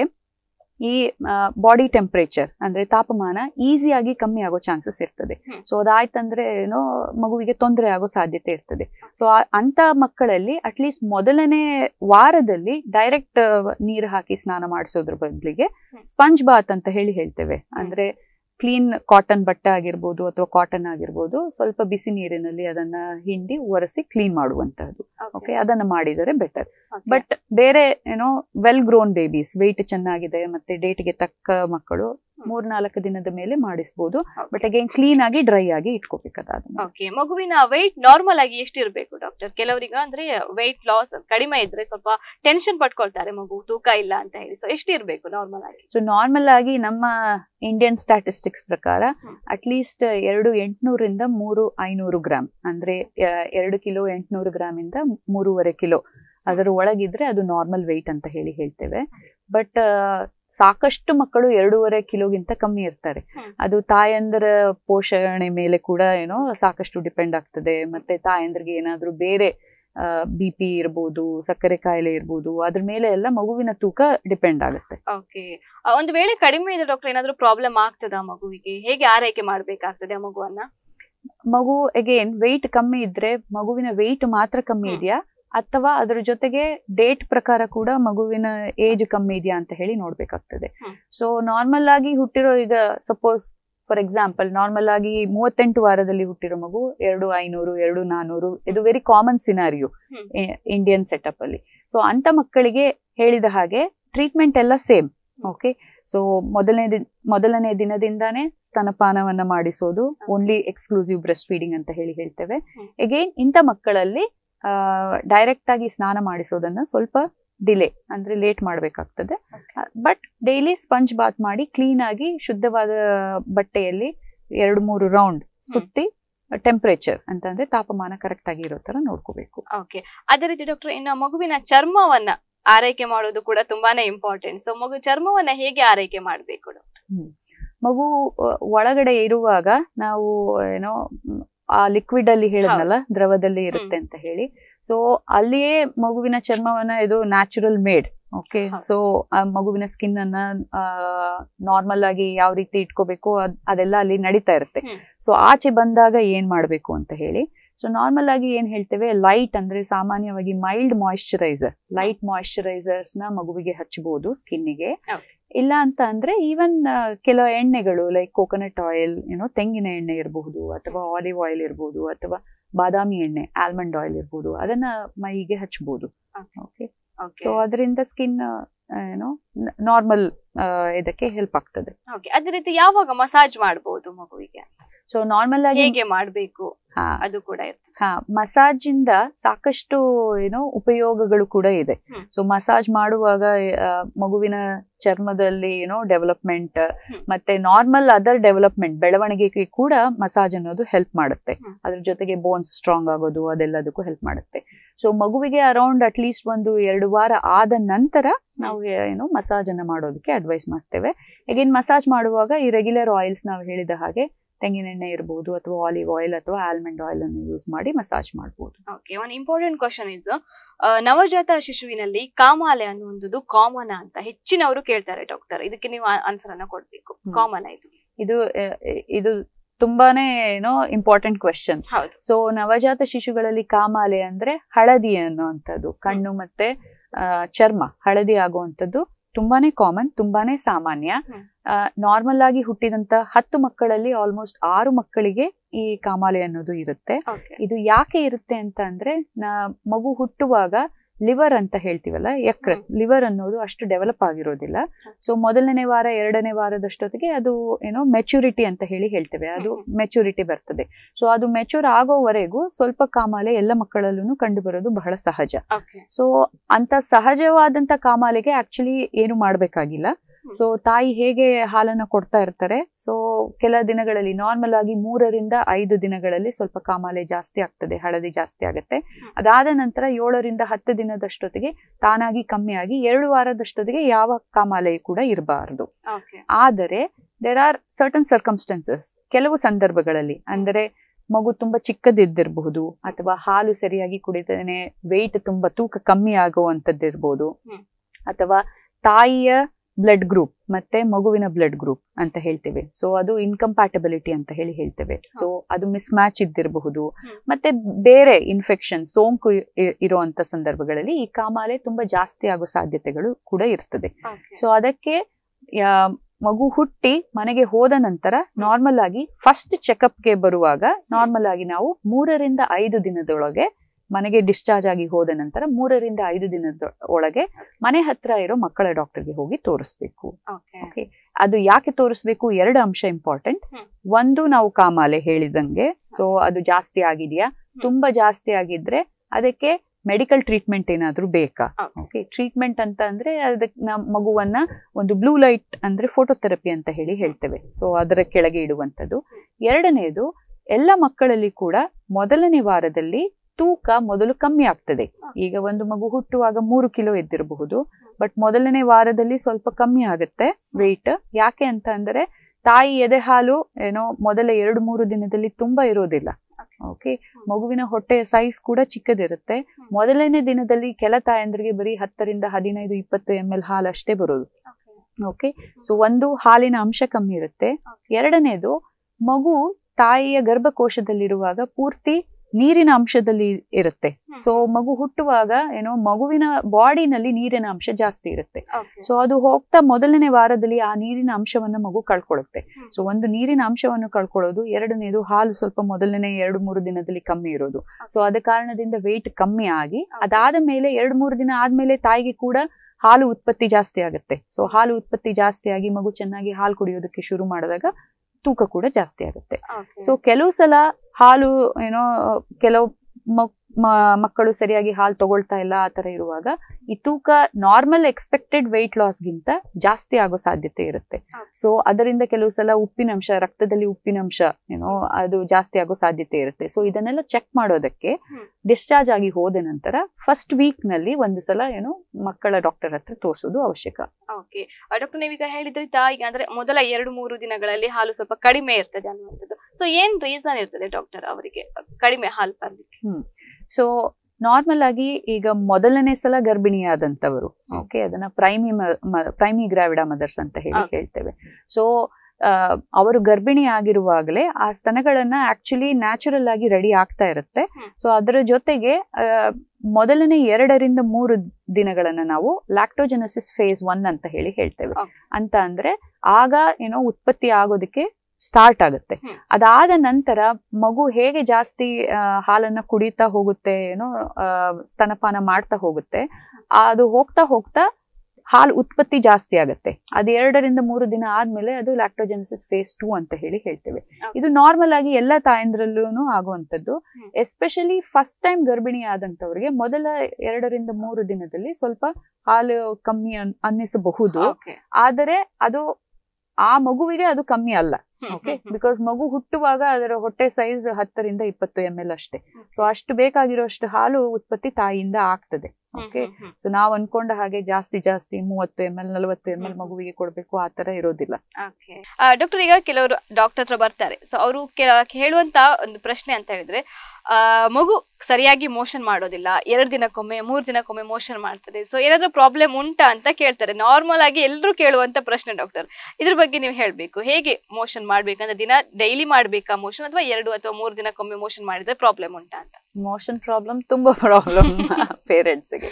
ಈ ಬಾಡಿ ಟೆಂಪರೇಚರ್ ಅಂದ್ರೆ ತಾಪಮಾನ ಈಸಿಯಾಗಿ ಕಮ್ಮಿ ಆಗೋ ಚಾನ್ಸಸ್ ಇರ್ತದೆ ಹ್ಮ್. ಸೊ ಅದಾಯ್ತಂದ್ರೆ ಏನೋ ಮಗುವಿಗೆ ತೊಂದರೆ ಆಗೋ ಸಾಧ್ಯತೆ ಇರ್ತದೆ ಸೊ ಅಂತ ಮಕ್ಕಳಲ್ಲಿ ಅಟ್ಲೀಸ್ಟ್ ಮೊದಲನೇ ವಾರದಲ್ಲಿ ಡೈರೆಕ್ಟ್ ನೀರು ಹಾಕಿ ಸ್ನಾನ ಮಾಡಿಸೋದ್ರ ಬದಲಿಗೆ ಹ್ಮ್. ಸ್ಪಂಜ್ ಬಾತ್ ಅಂತ ಹೇಳಿ ಹೇಳ್ತೇವೆ ಅಂದ್ರೆ ಕ್ಲೀನ್ ಕಾಟನ್ ಬಟ್ಟೆ ಆಗಿರ್ಬೋದು ಅಥವಾ ಕಾಟನ್ ಆಗಿರ್ಬೋದು ಸ್ವಲ್ಪ ಬಿಸಿ ನೀರಿನಲ್ಲಿ ಅದನ್ನ ಹಿಂಡಿ ಒರೆಸಿ ಕ್ಲೀನ್ ಮಾಡುವಂತಹದ್ದು ಓಕೆ ಅದನ್ನ ಮಾಡಿದರೆ ಬೆಟರ್ ಬಟ್ ಬೇರೆ ಏನೋ ವೆಲ್ ಗ್ರೋನ್ ಬೇಬೀಸ್ ವೆಯ್ಟ್ ಚೆನ್ನಾಗಿದೆ ಮತ್ತೆ ಡೇಟ್ಗೆ ತಕ್ಕ ಮಕ್ಕಳು ಮೂರ್ನಾಲ್ಕು ದಿನದ ಮೇಲೆ ಮಾಡಿಸ್ಬೋದು ಬಟ್ ಅಗೇನ್ ಕ್ಲೀನ್ ಆಗಿ ಡ್ರೈ ಆಗಿ ಇಟ್ಕೋಬೇಕಾದ ಓಕೆ ಮಗುವಿನ weight ನಾರ್ಮಲ್ ಆಗಿ ಎಷ್ಟಿರ್ಬೇಕು ಡಾಕ್ಟರ್ ಕೆಲವರಿಗೆ ಅಂದ್ರೆ weight ಲಾಸ್ ಕಡಿಮೆ ಇದ್ರೆ ಸ್ವಲ್ಪ ಟೆನ್ಷನ್ ಪಟ್ಕೊಳ್ತಾರೆ ಮಗು ತೂಕ ಇಲ್ಲ ಅಂತ ಹೇಳಿ ಸೊ ಎಷ್ಟಿರ್ಬೇಕು ನಾರ್ಮಲ್ ಆಗಿ ಸೊ ನಾರ್ಮಲ್ ಆಗಿ ನಮ್ಮ ಇಂಡಿಯನ್ ಸ್ಟ್ಯಾಟಿಸ್ಟಿಕ್ಸ್ ಪ್ರಕಾರ ಹ್ಮ್. ಅಟ್ಲೀಸ್ಟ್ ಎರಡು ಎಂಟ್ನೂರಿಂದ ಮೂರು ಐನೂರು ಗ್ರಾಮ್ ಅಂದ್ರೆ ಆ, ಎರಡು ಕಿಲೋ ಎಂಟ್ನೂರು ಗ್ರಾಮ್ ಇಂದ ಮೂರುವರೆ ಕಿಲೋ ಅದರ ಒಳಗಿದ್ರೆ ಅದು ನಾರ್ಮಲ್ ವೆಯ್ಟ್ ಅಂತ ಹೇಳಿ ಹೇಳ್ತೇವೆ ಬಟ್ ಸಾಕಷ್ಟು ಮಕ್ಕಳು ಎರಡೂವರೆ ಕಿಲೋಗಿಂತ ಕಮ್ಮಿ ಇರ್ತಾರೆ ಹ್ಮ್. ಅದು ತಾಯಂದರ ಪೋಷಣೆ ಮೇಲೆ ಕೂಡ ಏನೋ ಸಾಕಷ್ಟು ಡಿಪೆಂಡ್ ಆಗ್ತದೆ ಮತ್ತೆ ತಾಯಂದ್ರಿಗೆ ಏನಾದ್ರೂ ಬೇರೆ ಬಿ ಪಿ ಇರ್ಬೋದು ಸಕ್ಕರೆ ಕಾಯಿಲೆ ಇರ್ಬೋದು ಅದ್ರ ಮೇಲೆ ಎಲ್ಲ ಮಗುವಿನ ತೂಕ ಡಿಪೆಂಡ್ ಆಗುತ್ತೆ ಓಕೆ ಒಂದು ವೇಳೆ ಕಡಿಮೆ ಇದೆ ಡಾಕ್ಟರ್ ಏನಾದ್ರೂ ಪ್ರಾಬ್ಲಮ್ ಆಗ್ತದಾ ಮಗುವಿಗೆ ಹೇಗೆ ಆರೈಕೆ ಮಾಡ್ಬೇಕಾಗ್ತದೆ ಆ ಮಗುವನ್ನ ಮಗು ಅಗೇನ್ ವೆಯ್ಟ್ ಕಮ್ಮಿ ಇದ್ರೆ ಮಗುವಿನ ವೆಯ್ಟ್ ಮಾತ್ರ ಕಮ್ಮಿ ಹ್ಮ್. ಇದೆಯಾ ಅಥವಾ ಅದ್ರ ಜೊತೆಗೆ ಡೇಟ್ ಪ್ರಕಾರ ಕೂಡ ಮಗುವಿನ ಏಜ್ ಕಮ್ಮಿ ಇದೆಯಾ ಅಂತ ಹೇಳಿ ನೋಡ್ಬೇಕಾಗ್ತದೆ ಹ್ಮ್. ಸೊ ನಾರ್ಮಲ್ ಆಗಿ ಹುಟ್ಟಿರೋ ಈಗ ಸಪೋಸ್ ಫಾರ್ ಎಕ್ಸಾಂಪಲ್ ನಾರ್ಮಲ್ ಆಗಿ ಮೂವತ್ತೆಂಟು ವಾರದಲ್ಲಿ ಹುಟ್ಟಿರೋ ಮಗು ಎರಡು ಐನೂರು ಎರಡು ನಾನೂರು ಇದು very common scenario hmm. Indian setup ಅಲ್ಲಿ ಸೊ ಅಂತ ಮಕ್ಕಳಿಗೆ ಹೇಳಿದ ಹಾಗೆ ಟ್ರೀಟ್ಮೆಂಟ್ ಎಲ್ಲ ಸೇಮ್ ಓಕೆ ಸೊ ಮೊದಲನೇ ದಿ- ಮೊದಲನೇ ದಿನದಿಂದಾನೇ ಸ್ತನಪಾನವನ್ನ ಮಾಡಿಸೋದು ಓನ್ಲಿ ಎಕ್ಸ್ಕ್ಲೂಸಿವ್ ಬ್ರೆಸ್ಟ್ ಫೀಡಿಂಗ್ ಅಂತ ಹೇಳಿ ಹೇಳ್ತೇವೆ ಹ್ಮ್. ಎಗೇನ್ ಇಂಥ ಮಕ್ಕಳಲ್ಲಿ ಡೈರೆಕ್ಟ್ ಆಗಿ ಸ್ನಾನ ಮಾಡಿಸೋದನ್ನ ಸ್ವಲ್ಪ ಡಿಲೇ ಅಂದ್ರೆ ಲೇಟ್ ಮಾಡಬೇಕಾಗ್ತದೆ ಬಟ್ ಡೈಲಿ ಸ್ಪಂಜ್ ಬಾತ್ ಮಾಡಿ ಕ್ಲೀನ್ ಆಗಿ ಶುದ್ಧವಾದ ಬಟ್ಟೆಯಲ್ಲಿ ಎರಡು ಮೂರು ರೌಂಡ್ ಸುತ್ತಿ ಟೆಂಪರೇಚರ್ ಅಂತಂದ್ರೆ ತಾಪಮಾನ ಕರೆಕ್ಟ್ ಆಗಿ ಇರೋ ತರ ನೋಡ್ಕೋಬೇಕು ಓಕೆ ಅದೇ ರೀತಿ ಡಾಕ್ಟರ್ ಇನ್ನು ಮಗುವಿನ ಚರ್ಮವನ್ನ ಆರೈಕೆ ಮಾಡೋದು ಕೂಡ ತುಂಬಾನೇ ಇಂಪಾರ್ಟೆಂಟ್ ಸೊ ಮಗು ಚರ್ಮವನ್ನ ಹೇಗೆ ಆರೈಕೆ ಮಾಡ್ಬೇಕು ಡಾಕ್ಟರ್ ಮಗು ಅ, ಒಳಗಡೆ ಇರುವಾಗ ನಾವು ಏನೋ ಮ್, ಆ ಲಿಕ್ವಿಡ್ ಅಲ್ಲಿ ಹೇಳಿದ್ನಲ್ಲ ದ್ರವದಲ್ಲಿ ಇರುತ್ತೆ ಅಂತ ಹೇಳಿ ಸೊ ಅಲ್ಲಿಯೇ ಮಗುವಿನ ಚರ್ಮವನ್ನ ಇದು ನ್ಯಾಚುರಲ್ ಮೇಡ್ ಓಕೆ ಹೌದು. ಸೊ ಆ ಮಗುವಿನ ಸ್ಕಿನ್ ಅನ್ನ ನಾರ್ಮಲ್ ಆಗಿ ಯಾವ ರೀತಿ ಇಟ್ಕೋಬೇಕು ಅದ್- ಅದೆಲ್ಲ ಅಲ್ಲಿ ನಡೀತಾ ಇರುತ್ತೆ ಹ್ಮ್. ಸೊ ಆಚೆ ಬಂದಾಗ ಏನ್ ಮಾಡ್ಬೇಕು ಅಂತ ಹೇಳಿ ಸೊ ನಾರ್ಮಲ್ ಆಗಿ ಏನ್ ಹೇಳ್ತೇವೆ ಲೈಟ್ ಅಂದ್ರೆ ಸಾಮಾನ್ಯವಾಗಿ ಮೈಲ್ಡ್ ಮಾಯಿಶ್ಚರೈಸರ್ ಲೈಟ್ ಮಾಯಿಶ್ಚರೈಸರ್ಸ್ ನ ಮಗುವಿಗೆ ಹಚ್ಚಬಹುದು ಸ್ಕಿನ್ನಿಗೆ Okay. ಇಲ್ಲ ಅಂತ ಅಂದ್ರೆ ಈವನ್ ಕೆಲವು ಎಣ್ಣೆಗಳು ಲೈಕ್ ಕೋಕೋನಟ್ ಆಯಿಲ್ ಏನೋ ತೆಂಗಿನ ಎಣ್ಣೆ ಇರಬಹುದು ಅಥವಾ ಆಲಿವ್ ಆಯಿಲ್ ಇರಬಹುದು ಅಥವಾ ಬಾದಾಮಿ ಎಣ್ಣೆ ಆಲ್ಮಂಡ್ ಆಯಿಲ್ ಇರಬಹುದು ಅದನ್ನ ಮೈಗೆ ಹಚ್ಚಬಹುದು ಓಕೆ ಸೊ ಅದರಿಂದ ಸ್ಕಿನ್ ಏನೋ ನಾರ್ಮಲ್ ಇದಕ್ಕೆ ಹೆಲ್ಪ್ ಆಗ್ತದೆ ಓಕೆ ಅದೇ ರೀತಿ ಯಾವಾಗ ಮಸಾಜ್ ಮಾಡಬಹುದು ಮಗುವಿಗೆ ಸೊ ನಾರ್ಮಲ್ ಆಗಿ ಹೇಗೆ ಮಾಡ್ಬೇಕು ಹಾ ಅದು ಕೂಡ ಇರ್ತದೆ ಹಾ ಮಸಾಜ್ ಇಂದ ಸಾಕಷ್ಟು ಏನೋ ಉಪಯೋಗಗಳು ಕೂಡ ಇದೆ ಹ್ಮ್. ಸೊ ಮಸಾಜ್ ಮಾಡುವಾಗ ಆ, ಮಗುವಿನ ಚರ್ಮದಲ್ಲಿ ಏನೋ ಡೆವಲಪ್ಮೆಂಟ್ ಹ್ಮ್. ಮತ್ತೆ ನಾರ್ಮಲ್ ಅದರ್ ಡೆವಲಪ್ಮೆಂಟ್ ಬೆಳವಣಿಗೆಗೆ ಕೂಡ ಮಸಾಜ್ ಅನ್ನೋದು ಹೆಲ್ಪ್ ಮಾಡುತ್ತೆ ಹ್ಮ್. ಅದ್ರ ಜೊತೆಗೆ ಬೋನ್ಸ್ ಸ್ಟ್ರಾಂಗ್ ಆಗೋದು ಅದೆಲ್ಲದಕ್ಕೂ ಹೆಲ್ಪ್ ಮಾಡುತ್ತೆ ಸೊ ಮಗುವಿಗೆ ಅರೌಂಡ್ ಅಟ್ಲೀಸ್ಟ್ ಒಂದು ಎರಡು ವಾರ ಆದ ನಂತರ ನಾವು ಏನು ಮಸಾಜ್ ಅನ್ನ ಮಾಡೋದಕ್ಕೆ ಅಡ್ವೈಸ್ ಮಾಡ್ತೇವೆ ಈಗಿನ ಮಸಾಜ್ ಮಾಡುವಾಗ ಈ ರೆಗ್ಯುಲರ್ ಆಯಿಲ್ಸ್ ನಾವು ಹೇಳಿದ ಹಾಗೆ ತೆಂಗಿನೆಣ್ಣೆ ಇರಬಹುದು ಅಥವಾ ಆಲಿವ್ ಆಯಿಲ್ ಅಥವಾ ಆಲ್ಮಂಡ್ ಆಯಿಲ್ ಅನ್ನು ಯೂಸ್ ಮಾಡಿ ಮಸಾಜ್ ಮಾಡಬಹುದು okay one important question is ನವಜಾತ ಶಿಶುವಿನಲ್ಲಿ ಕಾಮಾಲೆ ಅನ್ನುವಂಥದ್ದು ಕಾಮನ್ ಅಂತ ಹೆಚ್ಚಿನವರು ಕೇಳ್ತಾರೆ ಡಾಕ್ಟರ್ ಇದಕ್ಕೆ ನೀವು ಆನ್ಸರ್ ಅನ್ನ ಕೊಡ್ಬೇಕು ಹ್ಮ್. ಕಾಮನ್ ಆಯ್ತು ಇದು ಆ, ಇದು ತುಂಬಾನೇ ಏನೋ ಇಂಪಾರ್ಟೆಂಟ್ ಕ್ವೆಶನ್ ಹೌದು ಸೊ ನವಜಾತ ಶಿಶುಗಳಲ್ಲಿ ಕಾಮಾಲೆ ಅಂದ್ರೆ ಹಳದಿ ಅನ್ನುವಂಥದ್ದು ಕಣ್ಣು ಮತ್ತೆ ಆ, ಚರ್ಮ ಹಳದಿ ಆಗುವಂಥದ್ದು ತುಂಬಾನೇ ಕಾಮನ್ ತುಂಬಾನೇ ಸಾಮಾನ್ಯ ಹ್ಮ್. ನಾರ್ಮಲ್ ಆಗಿ ಹುಟ್ಟಿದಂತ ಹತ್ತು ಮಕ್ಕಳಲ್ಲಿ ಆಲ್ಮೋಸ್ಟ್ ಆರು ಮಕ್ಕಳಿಗೆ ಈ ಕಾಮಾಲೆ ಅನ್ನೋದು ಇರುತ್ತೆ ಓಕೆ ಇದು ಯಾಕೆ ಇರುತ್ತೆ ಅಂತ ಅಂದ್ರೆ ನಾ ಮಗು ಹುಟ್ಟುವಾಗ ಲಿವರ್ ಅಂತ ಹೇಳ್ತೀವಲ್ಲ ಯಕೃತ್ ಲಿವರ್ ಅನ್ನೋದು ಅಷ್ಟು ಡೆವಲಪ್ ಆಗಿರೋದಿಲ್ಲ ಸೊ ಮೊದಲನೇ ವಾರ ಎರಡನೇ ವಾರದಷ್ಟೊತ್ತಿಗೆ ಅದು ಏನೋ ಮೆಚುರಿಟಿ ಅಂತ ಹೇಳಿ ಹೇಳ್ತೇವೆ ಅದು ಮೆಚುರಿಟಿ ಬರ್ತದೆ ಸೊ ಅದು ಮೆಚೂರ್ ಆಗೋವರೆಗೂ ಸ್ವಲ್ಪ ಕಾಮಾಲೆ ಎಲ್ಲ ಮಕ್ಕಳಲ್ಲೂ ಕಂಡು ಬರೋದು ಬಹಳ ಸಹಜ ಸೊ ಅಂತ ಸಹಜವಾದಂತ ಕಾಮಾಲೆಗೆ ಆಕ್ಚುಲಿ ಏನು ಮಾಡ್ಬೇಕಾಗಿಲ್ಲ ಸೊ ತಾಯಿ ಹೇಗೆ ಹಾಲನ್ನ ಕೊಡ್ತಾ ಇರ್ತಾರೆ ಸೊ ಕೆಲ ದಿನಗಳಲ್ಲಿ ನಾರ್ಮಲ್ ಆಗಿ ಮೂರರಿಂದ ಐದು ದಿನಗಳಲ್ಲಿ ಸ್ವಲ್ಪ ಕಾಮಾಲೆ ಜಾಸ್ತಿ ಆಗ್ತದೆ ಹಳದಿ ಜಾಸ್ತಿ ಆಗುತ್ತೆ ಅದಾದ ನಂತರ ಏಳರಿಂದ ಹತ್ತು ದಿನದಷ್ಟೊತ್ತಿಗೆ ತಾನಾಗಿ ಕಮ್ಮಿ ಆಗಿ ಎರಡು ವಾರದಷ್ಟೊತ್ತಿಗೆ ಯಾವ ಕಾಮಾಲೆ ಕೂಡ ಇರಬಾರದು ಆದರೆ ದೇರ್ ಆರ್ ಸರ್ಟನ್ ಸರ್ಕಮ್ಸ್ಟೆನ್ಸಸ್ ಕೆಲವು ಸಂದರ್ಭಗಳಲ್ಲಿ ಅಂದರೆ ಮಗು ತುಂಬಾ ಚಿಕ್ಕದಿದ್ದಿರಬಹುದು ಅಥವಾ ಹಾಲು ಸರಿಯಾಗಿ ಕುಡಿದೇನೆ ವೆಯ್ಟ್ ತುಂಬಾ ತೂಕ ಕಮ್ಮಿ ಆಗುವಂತದ್ದಿರ್ಬೋದು ಹ್ಮ್. ಅಥವಾ ತಾಯಿಯ ಬ್ಲಡ್ ಗ್ರೂಪ್ ಮತ್ತೆ ಮಗುವಿನ ಬ್ಲಡ್ ಗ್ರೂಪ್ ಅಂತ ಹೇಳ್ತೇವೆ ಸೊ ಅದು ಇನ್ಕಂಪ್ಯಾಟಬಿಲಿಟಿ ಅಂತ ಹೇಳಿ ಹೇಳ್ತೇವೆ ಸೊ ಅದು ಮಿಸ್ ಮ್ಯಾಚ್ ಇದ್ದಿರಬಹುದು ಹ್ಮ್. ಮತ್ತೆ ಬೇರೆ ಇನ್ಫೆಕ್ಷನ್ ಸೋಂಕು ಇ- ಇರುವಂತ ಸಂದರ್ಭಗಳಲ್ಲಿ ಈ ಕಾಮಾಲೆ ತುಂಬಾ ಜಾಸ್ತಿ ಆಗೋ ಸಾಧ್ಯತೆಗಳು ಕೂಡ ಇರ್ತದೆ ಸೊ ಅದಕ್ಕೆ ಯಾ- ಮಗು ಹುಟ್ಟಿ ಮನೆಗೆ ಹೋದ ನಂತರ ನಾರ್ಮಲ್ ಆಗಿ ಫಸ್ಟ್ ಚೆಕಪ್ಗೆ ಬರುವಾಗ ನಾರ್ಮಲ್ ಆಗಿ ನಾವು ಮೂರರಿಂದ ಐದು ದಿನದೊಳಗೆ ಮನೆಗೆ ಡಿಸ್ಚಾರ್ಜ್ ಆಗಿ ಹೋದ ನಂತರ ಮೂರರಿಂದ ಐದು ದಿನದ ಒಳಗೆ ಮನೆ ಹತ್ರ ಇರೋ ಮಕ್ಕಳ ಡಾಕ್ಟರ್ಗೆ ಹೋಗಿ ತೋರಿಸ್ಬೇಕು ಓಕೆ ಅದು ಯಾಕೆ ತೋರಿಸ್ಬೇಕು ಎರಡು ಅಂಶ ಇಂಪಾರ್ಟೆಂಟ್ ಹ್ಮ್. ಒಂದು ನಾವು ಕಾಮಾಲೆ ಹೇಳಿದಂಗೆ ಸೊ ಅದು ಜಾಸ್ತಿ ಆಗಿದೆಯಾ ತುಂಬಾ ಜಾಸ್ತಿ ಆಗಿದ್ರೆ ಅದಕ್ಕೆ ಮೆಡಿಕಲ್ ಟ್ರೀಟ್ಮೆಂಟ್ ಏನಾದ್ರೂ ಬೇಕಾ Okay. ಓಕೆ ಟ್ರೀಟ್ಮೆಂಟ್ ಅಂತ ಅಂದ್ರೆ ಅದಕ್ಕೆ ನಮ್ಮ ಮಗುವನ್ನ ಒಂದು ಬ್ಲೂ ಲೈಟ್ ಅಂದ್ರೆ ಫೋಟೋಥೆರಪಿ ಅಂತ ಹೇಳಿ ಹೇಳ್ತೇವೆ ಸೊ ಅದರ ಕೆಳಗೆ ಇಡುವಂಥದ್ದು ಎರಡನೇದು ಎಲ್ಲ ಮಕ್ಕಳಲ್ಲಿ ಕೂಡ ಮೊದಲನೇ ವಾರದಲ್ಲಿ ತೂಕ ಮೊದಲು ಕಮ್ಮಿ ಆಗ್ತದೆ ಈಗ ಒಂದು ಮಗು ಹುಟ್ಟುವಾಗ ಮೂರು ಕಿಲೋ ಇದ್ದಿರಬಹುದು ಬಟ್ ಮೊದಲನೇ ವಾರದಲ್ಲಿ ಸ್ವಲ್ಪ ಕಮ್ಮಿ ಆಗುತ್ತೆ ವೆಯ್ಟ್ ಯಾಕೆ ಅಂತ ಅಂದ್ರೆ ತಾಯಿ ಎದೆ ಹಾಲು ಏನೋ ಮೊದಲ ಎರಡು ಮೂರು ದಿನದಲ್ಲಿ ತುಂಬಾ ಇರೋದಿಲ್ಲ ಓಕೆ ಮಗುವಿನ ಹೊಟ್ಟೆಯ ಸೈಜ್ ಕೂಡ ಚಿಕ್ಕದಿರುತ್ತೆ ಮೊದಲನೇ ದಿನದಲ್ಲಿ ಕೆಲ ತಾಯಂದ್ರಿಗೆ ಬರೀ ಹತ್ತರಿಂದ ಹದಿನೈದು ಇಪ್ಪತ್ತು ಎಂ ಎಲ್ ಹಾಲು ಅಷ್ಟೇ ಬರೋದು ಓಕೆ ಸೊ ಒಂದು ಹಾಲಿನ ಅಂಶ ಕಮ್ಮಿ ಇರುತ್ತೆ ಎರಡನೇದು ಮಗು ತಾಯಿಯ ಗರ್ಭಕೋಶದಲ್ಲಿರುವಾಗ ಪೂರ್ತಿ ನೀರಿನ ಅಂಶದಲ್ಲಿ ಇರುತ್ತೆ ಸೊ ಮಗು ಹುಟ್ಟುವಾಗ ಏನೋ ಮಗುವಿನ ಬಾಡಿನಲ್ಲಿ ನೀರಿನ ಅಂಶ ಜಾಸ್ತಿ ಇರುತ್ತೆ ಸೊ ಅದು ಹೋಗ್ತಾ ಮೊದಲನೇ ವಾರದಲ್ಲಿ ಆ ನೀರಿನ ಅಂಶವನ್ನ ಮಗು ಕಳ್ಕೊಳ್ಳುತ್ತೆ ಹ್ಮ್. ಸೊ ಒಂದು ನೀರಿನ ಅಂಶವನ್ನು ಕಳ್ಕೊಳ್ಳೋದು ಎರಡನೇದು ಹಾಲು ಸ್ವಲ್ಪ ಮೊದಲನೇ ಎರಡು ಮೂರು ದಿನದಲ್ಲಿ ಕಮ್ಮಿ ಇರೋದು ಸೊ ಆದ ಕಾರಣದಿಂದ ವೆಯ್ಟ್ ಕಮ್ಮಿ ಆಗಿ ಅದಾದ ಮೇಲೆ ಎರಡು ಮೂರು ದಿನ ಆದ್ಮೇಲೆ ತಾಯಿಗೆ ಕೂಡ ಹಾಲು ಉತ್ಪತ್ತಿ ಜಾಸ್ತಿ ಆಗುತ್ತೆ ಸೊ ಹಾಲು ಉತ್ಪತ್ತಿ ಜಾಸ್ತಿ ಆಗಿ ಮಗು ಚೆನ್ನಾಗಿ ಹಾಲು ಕುಡಿಯೋದಕ್ಕೆ ಶುರು ಮಾಡಿದಾಗ ತೂಕ ಕೂಡ ಜಾಸ್ತಿ ಆಗುತ್ತೆ ಸೊ ಕೆಲವು ಸಲ ಹಾಲು ಏನೋ ಕೆಲವು ಮಕ್- ಮ- ಮಕ್ಕಳು ಸರಿಯಾಗಿ ಹಾಲು ತಗೊಳ್ತಾ ಇಲ್ಲ ಆ ತರ ಇರುವಾಗ ಈ ತೂಕ ನಾರ್ಮಲ್ ಎಕ್ಸ್ಪೆಕ್ಟೆಡ್ ವೆಯ್ಟ್ ಲಾಸ್ಗಿಂತ ಜಾಸ್ತಿ ಆಗೋ ಸಾಧ್ಯತೆ ಇರುತ್ತೆ Okay. ಸೊ ಅದರಿಂದ ಕೆಲವು ಸಲ ಉಪ್ಪಿನಂಶ ರಕ್ತದಲ್ಲಿ ಉಪ್ಪಿನಂಶ ಏನೋ ಅದು ಜಾಸ್ತಿ ಆಗೋ ಸಾಧ್ಯತೆ ಇರುತ್ತೆ ಸೊ ಇದನ್ನೆಲ್ಲ ಚೆಕ್ ಮಾಡೋದಕ್ಕೆ ಹ್ಮ್. ಡಿಸ್ಚಾರ್ಜ್ ಆಗಿ ಹೋದ ನಂತರ ಫಸ್ಟ್ ವೀಕ್ ನಲ್ಲಿ ಒಂದು ಸಲ ಏನೋ ಮಕ್ಕಳ ಡಾಕ್ಟರ್ ಹತ್ರ ತೋರಿಸೋದು ಅವಶ್ಯಕ ಓಕೆ ಡಾಕ್ಟರ್ ನೀವೀಗ ಹೇಳಿದ್ರಿ ತಾಯಿಗೆ ಅಂದ್ರೆ ಮೊದಲ ಎರಡು ಮೂರು ದಿನಗಳಲ್ಲಿ ಹಾಲು ಸ್ವಲ್ಪ ಕಡಿಮೆ ಇರ್ತದೆ ಅನ್ನುವಂಥದ್ದು ಸೊ ಏನ್ ರೀಸನ್ ಇರ್ತದೆ ಡಾಕ್ಟರ್ ಅವರಿಗೆ ಕಡಿಮೆ ಹಾಲು ಬರ್ಲಿಕ್ಕೆ ಸೊ ನಾರ್ಮಲ್ ಆಗಿ ಈಗ ಮೊದಲನೇ ಸಲ ಗರ್ಭಿಣಿಯಾದಂತವರು ಹ್ಮ್. ಓಕೆ ಅದನ್ನ ಪ್ರೈಮಿ ಪ್ರೈಮಿ ಗ್ರಾವಿಡ ಮದರ್ಸ್ ಅಂತ ಹೇಳಿ Okay. ಹೇಳ್ತೇವೆ ಸೊ ಅವರು ಗರ್ಭಿಣಿ ಆಗಿರುವಾಗಲೇ ಆ ಸ್ತನಗಳನ್ನ ಆಕ್ಚುಲಿ ನ್ಯಾಚುರಲ್ ಆಗಿ ರೆಡಿ ಆಗ್ತಾ ಇರುತ್ತೆ ಹ್ಮ್. ಸೊ ಅದರ ಜೊತೆಗೆ ಆ, ಮೊದಲನೇ ಎರಡರಿಂದ ಮೂರು ದಿನಗಳನ್ನ ನಾವು ಲ್ಯಾಕ್ಟೋಜೆನಸಿಸ್ ಫೇಸ್ ಒನ್ ಅಂತ ಹೇಳಿ ಹೇಳ್ತೇವೆ Okay. ಅಂತ ಅಂದ್ರೆ ಆಗ ಏನೋ ಉತ್ಪತ್ತಿ ಆಗೋದಕ್ಕೆ ಸ್ಟಾರ್ಟ್ ಆಗುತ್ತೆ ಹ್ಮ್. ಅದಾದ ನಂತರ ಮಗು ಹೇಗೆ ಜಾಸ್ತಿ ಆ, ಹಾಲನ್ನ ಕುಡಿತಾ ಹೋಗುತ್ತೆ ಏನೋ ಆ, ಸ್ತನಪಾನ ಮಾಡ್ತಾ ಹೋಗುತ್ತೆ ಅದು ಹೋಗ್ತಾ ಹೋಗ್ತಾ ಹಾಲು ಉತ್ಪತ್ತಿ ಜಾಸ್ತಿ ಆಗುತ್ತೆ ಅದು ಎರಡರಿಂದ ಮೂರು ದಿನ ಆದ್ಮೇಲೆ ಅದು ಲ್ಯಾಕ್ಟೋಜೆನಸಿಸ್ ಫೇಸ್ ಟೂ ಅಂತ ಹೇಳಿ ಹೇಳ್ತೇವೆ Okay. ಇದು ನಾರ್ಮಲ್ ಆಗಿ ಎಲ್ಲ ತಾಯಂದ್ರಲ್ಲೂ ಆಗುವಂತದ್ದು ಹ್ಮ್. ಎಸ್ಪೆಷಲಿ ಫಸ್ಟ್ ಟೈಮ್ ಗರ್ಭಿಣಿ ಆದಂತವ್ರಿಗೆ ಮೊದಲ ಎರಡರಿಂದ ಮೂರು ದಿನದಲ್ಲಿ ಸ್ವಲ್ಪ ಹಾಲು ಕಮ್ಮಿ ಅನ್- ಅನ್ನಿಸಬಹುದು ಓಕೆ ಆದರೆ ಅದು ಆ ಮಗುವಿಗೆ ಅದು ಕಮ್ಮಿ ಅಲ್ಲ ಓಕೆ ಬಿಕಾಸ್ ಮಗು ಹುಟ್ಟುವಾಗ ಅದರ ಹೊಟ್ಟೆ ಸೈಜ್ ಹತ್ತರಿಂದ ಇಪ್ಪತ್ತು ಎಂ ಎಲ್ ಅಷ್ಟೇ ಸೊ ಅಷ್ಟು ಬೇಕಾಗಿರೋಷ್ಟು ಹಾಲು ಉತ್ಪತ್ತಿ ತಾಯಿಯಿಂದ ಆಗ್ತದೆ ಓಕೆ ಸೊ ನಾವ್ ಅನ್ಕೊಂಡ ಹಾಗೆ ಜಾಸ್ತಿ ಜಾಸ್ತಿ ಮೂವತ್ತು ಎಂ ಎಲ್ ನಲವತ್ತು ಎಂ ಎಲ್ ಹ್ಮ್. ಮಗುವಿಗೆ ಕೊಡ್ಬೇಕು ಆ ತರ ಇರೋದಿಲ್ಲ ಡಾಕ್ಟರ್ ಈಗ ಕೆಲವರು ಡಾಕ್ಟರ್ ಹತ್ರ ಬರ್ತಾರೆ ಸೊ ಅವರು ಹೇಳುವಂತ ಒಂದು ಪ್ರಶ್ನೆ ಅಂತ ಹೇಳಿದ್ರೆ ಆ, ಮಗು ಸರಿಯಾಗಿ ಮೋಷನ್ ಮಾಡೋದಿಲ್ಲ ಎರಡು ದಿನಕ್ಕೊಮ್ಮೆ ಮೂರು ದಿನಕ್ಕೊಮ್ಮೆ ಮೋಷನ್ ಮಾಡ್ತದೆ ಸೊ ಏನಾದ್ರೂ ಪ್ರಾಬ್ಲಮ್ ಉಂಟಾ ಅಂತ ಕೇಳ್ತಾರೆ ನಾರ್ಮಲ್ ಆಗಿ ಎಲ್ಲರೂ ಕೇಳುವಂತ ಪ್ರಶ್ನೆ ಡಾಕ್ಟರ್ ಇದ್ರ ಬಗ್ಗೆ ನೀವು ಹೇಳ್ಬೇಕು ಹೇಗೆ ಮೋಷನ್ ಮಾಡ್ಬೇಕಂದ್ರೆ ದಿನ ಡೈಲಿ ಮಾಡ್ಬೇಕಾ ಮೋಷನ್ ಅಥವಾ ಎರಡು ಅಥವಾ ಮೂರು ದಿನಕ್ಕೊಮ್ಮೆ ಮೋಷನ್ ಮಾಡಿದ್ರೆ ಪ್ರಾಬ್ಲಮ್ ಉಂಟಾ ಅಂತ ಮೋಷನ್ ಪ್ರಾಬ್ಲಮ್ ತುಂಬಾ ಪ್ರಾಬ್ಲಮ್ ಪೇರೆಂಟ್ಸ್ಗೆ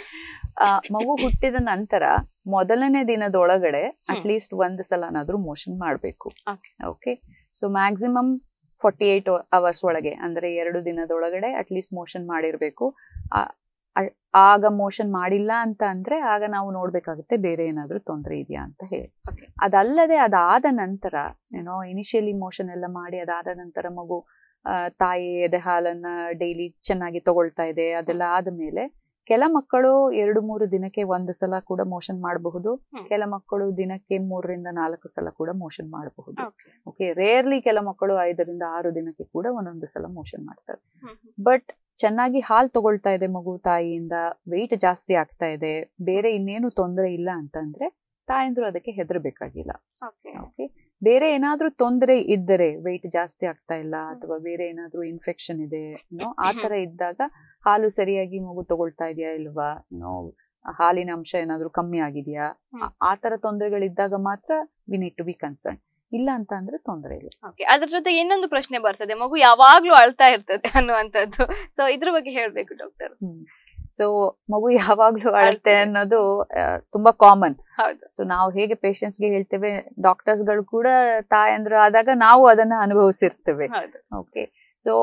ಮಗು ಹುಟ್ಟಿದ ನಂತರ ಮೊದಲನೇ ದಿನದೊಳಗಡೆ ಅಟ್ಲೀಸ್ಟ್ ಒಂದು ಸಲನಾದ್ರೂ ಮೋಷನ್ ಮಾಡಬೇಕು Okay. Okay so maximum forty eight hours ಒಳಗೆ ಅಂದ್ರೆ ಎರಡು ದಿನದೊಳಗಡೆ ಅಟ್ಲೀಸ್ಟ್ ಮೋಷನ್ ಮಾಡಿರ್ಬೇಕು ಅ- ಆಗ ಮೋಷನ್ ಮಾಡಿಲ್ಲ ಅಂತ ಅಂದ್ರೆ ಆಗ ನಾವು ನೋಡ್ಬೇಕಾಗುತ್ತೆ ಬೇರೆ ಏನಾದ್ರೂ ತೊಂದರೆ ಇದೆಯಾ ಅಂತ ಹೇಳಿ Okay. ಅದಲ್ಲದೆ ಅದಾದ ನಂತರ ಏನೋ ಇನಿಷಿಯಲಿ ಮೋಷನ್ ಎಲ್ಲ ಮಾಡಿ ಅದಾದ ನಂತರ ಮಗು ಆ, ತಾಯಿ ಎದೆ ಹಾಲನ್ನ ಡೈಲಿ ಚೆನ್ನಾಗಿ ತಗೊಳ್ತಾ ಇದೆ ಅದೆಲ್ಲ ಆದ್ಮೇಲೆ ಕೆಲ ಮಕ್ಕಳು ಎರಡು ಮೂರು ದಿನಕ್ಕೆ ಒಂದು ಸಲ ಕೂಡ ಮೋಷನ್ ಮಾಡಬಹುದು ಹ್ಮ್. ಕೆಲ ಮಕ್ಕಳು ದಿನಕ್ಕೆ ಮೂರರಿಂದ ನಾಲ್ಕು ಸಲ ಕೂಡ ಮೋಷನ್ ಮಾಡಬಹುದು Okay. ಓಕೆ ರೇರ್ಲಿ ಕೆಲ ಮಕ್ಕಳು ಐದರಿಂದ ಆರು ದಿನಕ್ಕೆ ಕೂಡ ಒಂದೊಂದು ಸಲ ಮೋಷನ್ ಮಾಡ್ತಾರೆ ಹ್ಮ್. ಬಟ್ ಚೆನ್ನಾಗಿ ಹಾಲು ತಗೊಳ್ತಾ ಇದೆ ಮಗು ತಾಯಿಯಿಂದ ವೆಯ್ಟ್ ಜಾಸ್ತಿ ಆಗ್ತಾ ಇದೆ ಬೇರೆ ಇನ್ನೇನು ತೊಂದರೆ ಇಲ್ಲ ಅಂತಂದ್ರೆ ತಾಯಂದ್ರು ಅದಕ್ಕೆ ಹೆದರ್ಬೇಕಾಗಿಲ್ಲ Okay. ಓಕೆ ಬೇರೆ ಏನಾದ್ರೂ ತೊಂದರೆ ಇದ್ದರೆ ವೆಯ್ಟ್ ಜಾಸ್ತಿ ಆಗ್ತಾ ಇಲ್ಲ ಅಥವಾ ಬೇರೆ ಏನಾದ್ರೂ ಇನ್ಫೆಕ್ಷನ್ ಇದೆ ಏನೋ ಆ ತರ ಇದ್ದಾಗ ಹಾಲು ಸರಿಯಾಗಿ ಮಗು ತಗೊಳ್ತಾ ಇದೆಯಾ ಇಲ್ವಾ ಏನೋ ಹಾಲಿನ ಅಂಶ ಏನಾದ್ರೂ ಕಮ್ಮಿ ಆಗಿದೆಯಾ ಹ್ಮ್. ಆ- ಆ ತರ ತೊಂದರೆಗಳಿದ್ದಾಗ ಮಾತ್ರ we need to be concern ಇಲ್ಲ ಅಂತ ಅಂದ್ರೆ ತೊಂದರೆ ಇಲ್ಲ Okay. ಅದ್ರ ಜೊತೆ ಇನ್ನೊಂದು ಪ್ರಶ್ನೆ ಬರ್ತದೆ ಮಗು ಯಾವಾಗ್ಲೂ ಅಳ್ತಾ ಇರ್ತದೆ ಅನ್ನುವಂಥದ್ದು ಸೊ ಇದ್ರ ಬಗ್ಗೆ ಹೇಳ್ಬೇಕು ಡಾಕ್ಟರ್ ಸೊ ಮಗು ಯಾವಾಗ್ಲೂ ಅಳತೆ ಅಳ್ತದೆ. ಅನ್ನೋದು ಆ, ತುಂಬಾ ಕಾಮನ್ ಹೌದು ಸೊ ನಾವು ಹೇಗೆ patients ಗೆ ಹೇಳ್ತೇವೆ ಡಾಕ್ಟರ್ಸ್ ಗಳು ಕೂಡ ತಾಯಂದ್ರು ಆದಾಗ ನಾವು ಅದನ್ನ ಅನುಭವಿಸಿರ್ತೇವೆ ಹೌದು ಓಕೆ ಸೊ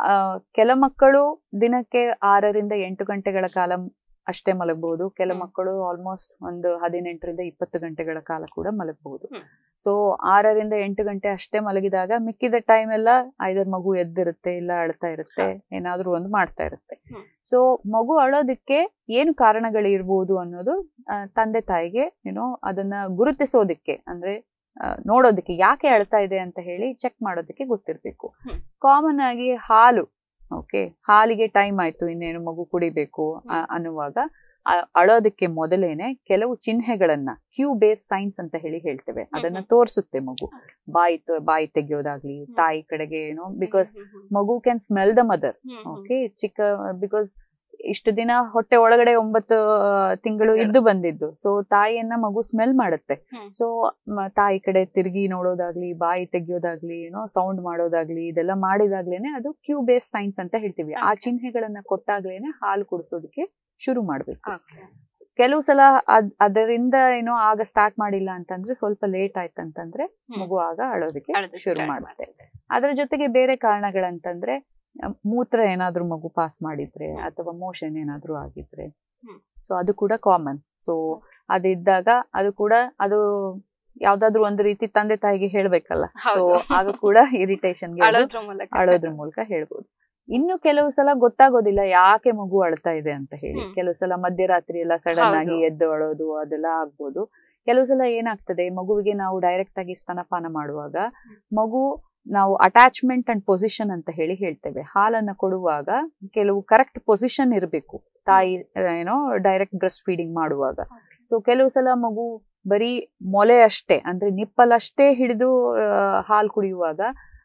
ಕೆಲ ಮಕ್ಕಳು ದಿನಕ್ಕೆ ಆರರಿಂದ ಎಂಟು ಗಂಟೆಗಳ ಕಾಲ ಅಷ್ಟೇ ಮಲಗಬಹುದು ಕೆಲ ಹ್ಮ್. ಮಕ್ಕಳು ಆಲ್ಮೋಸ್ಟ್ ಒಂದು ಹದಿನೆಂಟರಿಂದ ಇಪ್ಪತ್ತು ಗಂಟೆಗಳ ಕಾಲ ಕೂಡ ಮಲಗಬಹುದು ಹ್ಮ್. ಸೊ ಆರರಿಂದ ಎಂಟು ಗಂಟೆ ಅಷ್ಟೇ ಮಲಗಿದಾಗ ಮಿಕ್ಕಿದ ಟೈಮ್ ಎಲ್ಲ ಐದರ್ ಮಗು ಎದ್ದಿರುತ್ತೆ ಇಲ್ಲ ಅಳ್ತಾ ಇರುತ್ತೆ ಏನಾದ್ರೂ ಒಂದು ಮಾಡ್ತಾ ಇರುತ್ತೆ ಹ್ಮ್. ಸೊ ಮಗು ಅಳೋದಕ್ಕೆ ಏನು ಕಾರಣಗಳಿರ್ಬೋದು ಅನ್ನೋದು ಆ, ತಂದೆ ತಾಯಿಗೆ ಏನೋ ಅದನ್ನ ಗುರುತಿಸೋದಿಕ್ಕೆ ಅಂದ್ರೆ ಆ, ನೋಡೋದಕ್ಕೆ ಯಾಕೆ ಅಳ್ತಾ ಇದೆ ಅಂತ ಹೇಳಿ ಚೆಕ್ ಮಾಡೋದಕ್ಕೆ ಗೊತ್ತಿರ್ಬೇಕು ಹ್ಮ್. ಕಾಮನ್ ಆಗಿ ಹಾಲು ಓಕೆ ಹಾಲಿಗೆ ಟೈಮ್ ಆಯ್ತು ಇನ್ನೇನು ಮಗು ಕುಡಿಬೇಕು ಆ- ಅನ್ನುವಾಗ ಆ- ಅಳೋದಕ್ಕೆ ಮೊದಲೇನೆ ಕೆಲವು ಚಿಹ್ನೆಗಳನ್ನ ಕ್ಯೂ ಬೇಸ್ ಸೈನ್ಸ್ ಅಂತ ಹೇಳಿ ಹೇಳ್ತೇವೆ ಅದನ್ನ ಹ್ಮ್. ತೋರಿಸುತ್ತೆ ಮಗು ಬಾಯಿ ತ- ಬಾಯಿ ತೆಗೆಯೋದಾಗ್ಲಿ ತಾಯಿ ಕಡೆಗೆ ಏನೋ ಬಿಕಾಸ್ ಹ್ಮ್, ಹ್ಮ್, ಮಗು can smell the mother hmm, hmm. Okay ಚಿಕ್ಕ ಬಿಕಾಸ್ ಇಷ್ಟು ದಿನ ಹೊಟ್ಟೆ ಒಳಗಡೆ ಒಂಬತ್ತು ತಿಂಗಳು ಇದ್ದು ಬಂದಿದ್ದು ಸೊ ತಾಯಿಯನ್ನ ಮಗು ಸ್ಮೆಲ್ ಮಾಡುತ್ತೆ ಹ್ಮ್. ಸೊ ತಾಯಿ ಕಡೆ ತಿರುಗಿ ನೋಡೋದಾಗ್ಲಿ ಬಾಯಿ ತೆಗಿಯೋದಾಗ್ಲಿ ಏನೋ ಸೌಂಡ್ ಮಾಡೋದಾಗ್ಲಿ ಇದೆಲ್ಲ ಮಾಡಿದಾಗ್ಲೇನೆ ಅದು ಕ್ಯೂ ಬೇಸ್ ಸೈನ್ಸ್ ಅಂತ ಹೇಳ್ತೀವಿ ಆ Okay. ಚಿಹ್ನೆಗಳನ್ನ ಕೊಟ್ಟಾಗ್ಲೇನೆ ಹಾಲು ಕುಡಿಸೋದಕ್ಕೆ ಶುರು ಮಾಡ್ಬೇಕು Okay. ಕೆಲವು ಸಲ ಅದ್ ಅದರಿಂದ ಏನೋ ಆಗ ಸ್ಟಾರ್ಟ್ ಮಾಡಿಲ್ಲ ಅಂತಂದ್ರೆ ಸ್ವಲ್ಪ ಲೇಟ್ ಆಯ್ತಂತಂದ್ರೆ ಹ್ಮ್. ಮಗು ಆಗ ಅಳೋದಕ್ಕೆ ಅಳೋದಕ್ಕೆ ಶುರು start ಮಾಡುತ್ತೆ ಅದ್ರ ಜೊತೆಗೆ ಬೇರೆ ಕಾರಣಗಳಂತಂದ್ರೆ ಅಹ್, ಮೂತ್ರ ಏನಾದ್ರೂ ಮಗು ಪಾಸ್ ಮಾಡಿದ್ರೆ ಹ್ಮ್. ಅಥವಾ ಮೋಷನ್ ಏನಾದ್ರೂ ಆಗಿದ್ರೆ ಹ್ಮ್. ಸೊ ಅದು ಕೂಡ ಕಾಮನ್ ಸೊ ಅದಿದ್ದಾಗ ಅದು ಕೂಡ ಅದು ಯಾವ್ದಾದ್ರು ಒಂದು ರೀತಿ ತಂದೆ ತಾಯಿಗೆ ಹೇಳ್ಬೇಕಲ್ಲ ಸೊ ಹೌದು. ಆಗ ಕೂಡ ಇರಿಟೇಷನ್ಗೆ ಅಳೋದ್ರ ಮೂಲಕ ಅಳೋದ್ರ ಮೂಲಕ ಹೇಳ್ಬೋದು ಇನ್ನು ಕೆಲವು ಸಲ ಗೊತ್ತಾಗೋದಿಲ್ಲ ಯಾಕೆ ಮಗು ಅಳ್ತಾ ಇದೆ ಅಂತ ಹೇಳಿ ಹ್ಮ್. ಕೆಲವು ಸಲ ಮಧ್ಯರಾತ್ರಿ ಎಲ್ಲ ಸಡನ್ ಹೌದು. ಆಗಿ ಎದ್ದು ಅಳೋದು ಅದೆಲ್ಲ ಆಗ್ಬೋದು ಕೆಲವು ಸಲ ಏನಾಗ್ತದೆ ಮಗುವಿಗೆ ನಾವು ಡೈರೆಕ್ಟ್ ಆಗಿ ಸ್ತನಪಾನ ಮಾಡುವಾಗ ಮಗು ನಾವು ಅಟ್ಯಾಚ್ಮೆಂಟ್ ಅಂಡ್ ಪೊಸಿಷನ್ ಅಂತ ಹೇಳಿ ಹೇಳ್ತೇವೆ ಹಾಲನ್ನ ಕೊಡುವಾಗ ಕೆಲವು ಕರೆಕ್ಟ್ ಪೊಸಿಷನ್ ಇರಬೇಕು ತಾಯಿ ಆ, ಏನೋ ಡೈರೆಕ್ಟ್ ಬ್ರೆಸ್ಟ್ ಫೀಡಿಂಗ್ ಮಾಡುವಾಗ ಸೊ ಕೆಲವು ಸಲ ಮಗು ಬರೀ ಮೊಲೆ ಅಷ್ಟೇ ಅಂದ್ರೆ ನಿಪ್ಪಲಷ್ಟೇ ಹಿಡಿದು ಹಾಲು ಕುಡಿಯುವಾಗ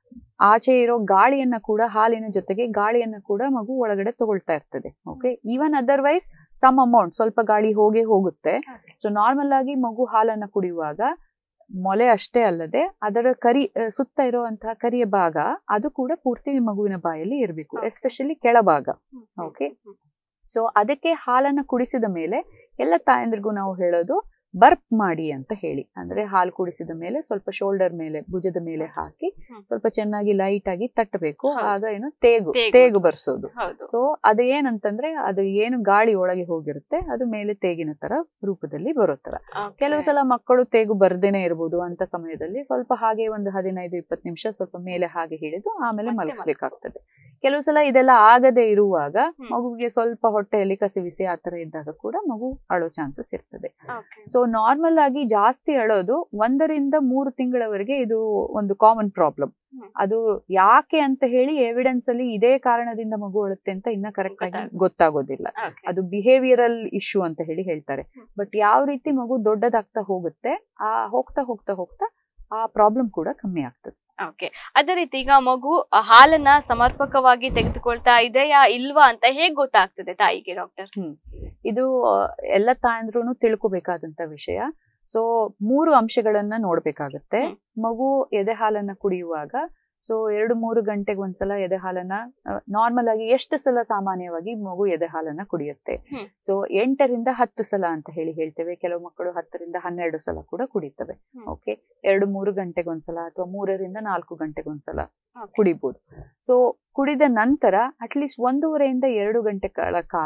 ಆಚೆ ಇರೋ ಗಾಳಿಯನ್ನ ಕೂಡ ಹಾಲಿನ ಜೊತೆಗೆ ಗಾಳಿಯನ್ನ ಕೂಡ ಮಗು ಒಳಗಡೆ ತಗೊಳ್ತಾ ಇರ್ತದೆ okay even otherwise some amount ಸ್ವಲ್ಪ ಗಾಳಿ ಹೋಗೇ ಹೋಗುತ್ತೆ ಸೊ ನಾರ್ಮಲ್ ಆಗಿ ಮಗು ಹಾಲನ್ನ ಕುಡಿಯುವಾಗ ಮೊಲೆ ಅಷ್ಟೇ ಅಲ್ಲದೆ ಅದರ ಕರಿ ಆ, ಸುತ್ತ ಇರುವಂತಹ ಕರಿಯ ಭಾಗ ಅದು ಕೂಡ ಪೂರ್ತಿ ಮಗುವಿನ ಬಾಯಲ್ಲಿ ಇರಬೇಕು Okay. ಎಸ್ಪೆಷಲಿ ಕೆಳಭಾಗ ಹ್ಮ್, Okay. ಹ್ಮ್, ಸೊ ಅದಕ್ಕೆ ಹಾಲನ್ನ ಕುಡಿಸಿದ ಮೇಲೆ ಎಲ್ಲ ತಾಯಂದ್ರಿಗೂ ನಾವು ಹೇಳೋದು ಬರ್ಪ್ ಮಾಡಿ ಅಂತ ಹೇಳಿ ಅಂದ್ರೆ ಹಾಲು ಕುಡಿಸಿದ ಮೇಲೆ ಸ್ವಲ್ಪ ಶೋಲ್ಡರ್ ಮೇಲೆ ಭುಜದ ಮೇಲೆ ಹಾಕಿ ಹ್ಮ್. ಸ್ವಲ್ಪ ಚೆನ್ನಾಗಿ ಲೈಟ್ ಆಗಿ ತಟ್ಟಬೇಕು ಹೌದು. ಆಗ ಏನು ತೇಗು ತೇಗು. ತೇಗು ಬರ್ಸೋದು ಹೌದು ಸೊ ಅದು ಏನಂತಂದ್ರೆ ಅದು ಏನು ಗಾಳಿ ಒಳಗೆ ಹೋಗಿರುತ್ತೆ ಅದು ಮೇಲೆ ತೇಗಿನ ತರ ರೂಪದಲ್ಲಿ ಬರೋ ತರ Okay. ಕೆಲವು ಸಲ ಮಕ್ಕಳು ತೇಗು ಬರ್ದೇನೆ ಇರ್ಬೋದು ಅಂತ ಸಮಯದಲ್ಲಿ ಸ್ವಲ್ಪ ಹಾಗೆ ಒಂದು ಹದಿನೈದು ಇಪ್ಪತ್ತು ನಿಮಿಷ ಸ್ವಲ್ಪ ಮೇಲೆ ಹಾಗೆ ಹಿಡಿದು ಆಮೇಲೆ ಮತ್ತೆ ಮಲಗಿಸ್ಬೇಕಾಗ್ತದೆ ಕೆಲವು ಸಲ ಇದೆಲ್ಲ ಆಗದೆ ಇರುವಾಗ ಹ್ಮ್. ಮಗುವಿಗೆ ಸ್ವಲ್ಪ ಹೊಟ್ಟೆಯಲ್ಲಿ ಕಸಿವಿಸಿ ಆ ತರ ಇದ್ದಾಗ ಕೂಡ ಮಗು ಅಳೋ ಚಾನ್ಸಸ್ ಇರ್ತದೆ Okay. ಸೊ ನಾರ್ಮಲ್ ಆಗಿ ಜಾಸ್ತಿ ಅಳೋದು ಒಂದರಿಂದ ಮೂರು ತಿಂಗಳವರೆಗೆ ಇದು ಒಂದು ಕಾಮನ್ ಪ್ರಾಬ್ಲಮ್ ಹ್ಮ್. ಅದು ಯಾಕೆ ಅಂತ ಹೇಳಿ ಎವಿಡೆನ್ಸ್ ಅಲ್ಲಿ ಇದೇ ಕಾರಣದಿಂದ ಮಗು ಅಳುತ್ತೆ ಅಂತ ಇನ್ನ ಕರೆಕ್ಟ್ ಆಗಿ ಗೊತ್ತಾಗ- ಗೊತ್ತಾಗೋದಿಲ್ಲ Okay. ಅದು ಬಿಹೇವಿಯರಲ್ ಇಶ್ಯೂ ಅಂತ ಹೇಳಿ ಹೇಳ್ತಾರೆ ಹ್ಮ್. ಬಟ್ ಯಾವ ರೀತಿ ಮಗು ದೊಡ್ಡದಾಗ್ತಾ ಹೋಗುತ್ತೆ ಆ ಹೋಗ್ತಾ ಹೋಗ್ತಾ ಹೋಗ್ತಾ ಆ ಪ್ರಾಬ್ಲಮ್ ಕೂಡ ಕಮ್ಮಿ ಆಗ್ತದೆ ಓಕೆ ಅದೇ ರೀತಿ ಈಗ ಮಗು ಆ ಹಾಲನ್ನ ಸಮರ್ಪಕವಾಗಿ ತೆಗೆದುಕೊಳ್ತಾ ಇದೆಯಾ ಇಲ್ವಾ ಅಂತ ಹೇಗ್ ಗೊತ್ತಾಗ್ತದೆ ತಾಯಿಗೆ ಡಾಕ್ಟರ್ ಇದು ಆ, ಎಲ್ಲ ತಾಯಂದ್ರೂ ತಿಳ್ಕೊಬೇಕಾದಂತ ವಿಷಯ ಸೊ ಮೂರು ಅಂಶಗಳನ್ನ ನೋಡ್ಬೇಕಾಗತ್ತೆ ಹ್ಮ್. ಮಗು ಎದೆ ಹಾಲನ್ನ ಕುಡಿಯುವಾಗ ಸೊ ಎರಡು ಮೂರು ಗಂಟೆಗೆ ಒಂದ್ಸಲ ಎದೆ ಹಾಲನ್ನ ನಾರ್ಮಲ್ ಆಗಿ ಎಷ್ಟು ಸಲ ಸಾಮಾನ್ಯವಾಗಿ ಮಗು ಎದೆ ಹಾಲನ್ನ ಕುಡಿಯುತ್ತೆ ಹ್ಮ್. ಸೊ ಎಂಟರಿಂದ ಹತ್ತು ಸಲ ಅಂತ ಹೇಳಿ ಹೇಳ್ತೇವೆ ಕೆಲವು ಮಕ್ಕಳು ಹತ್ತರಿಂದ ಹನ್ನೆರಡು ಸಲ ಕೂಡ ಕುಡಿತವೆ ಹ್ಮ್. ಓಕೆ ಎರಡು ಮೂರು ಗಂಟೆಗೊಂದ್ಸಲ ಅಥವಾ ಮೂರರಿಂದ ನಾಲ್ಕು ಗಂಟೆಗೊಂದ್ಸಲ Okay. ಕುಡಿಬಹುದು ಸೊ ಕುಡಿದ ನಂತರ ಅಟ್ಲೀಸ್ಟ್ ಒಂದೂವರೆಯಿಂದ ಎರಡು ಗಂಟೆಗಳ ಕಾಲ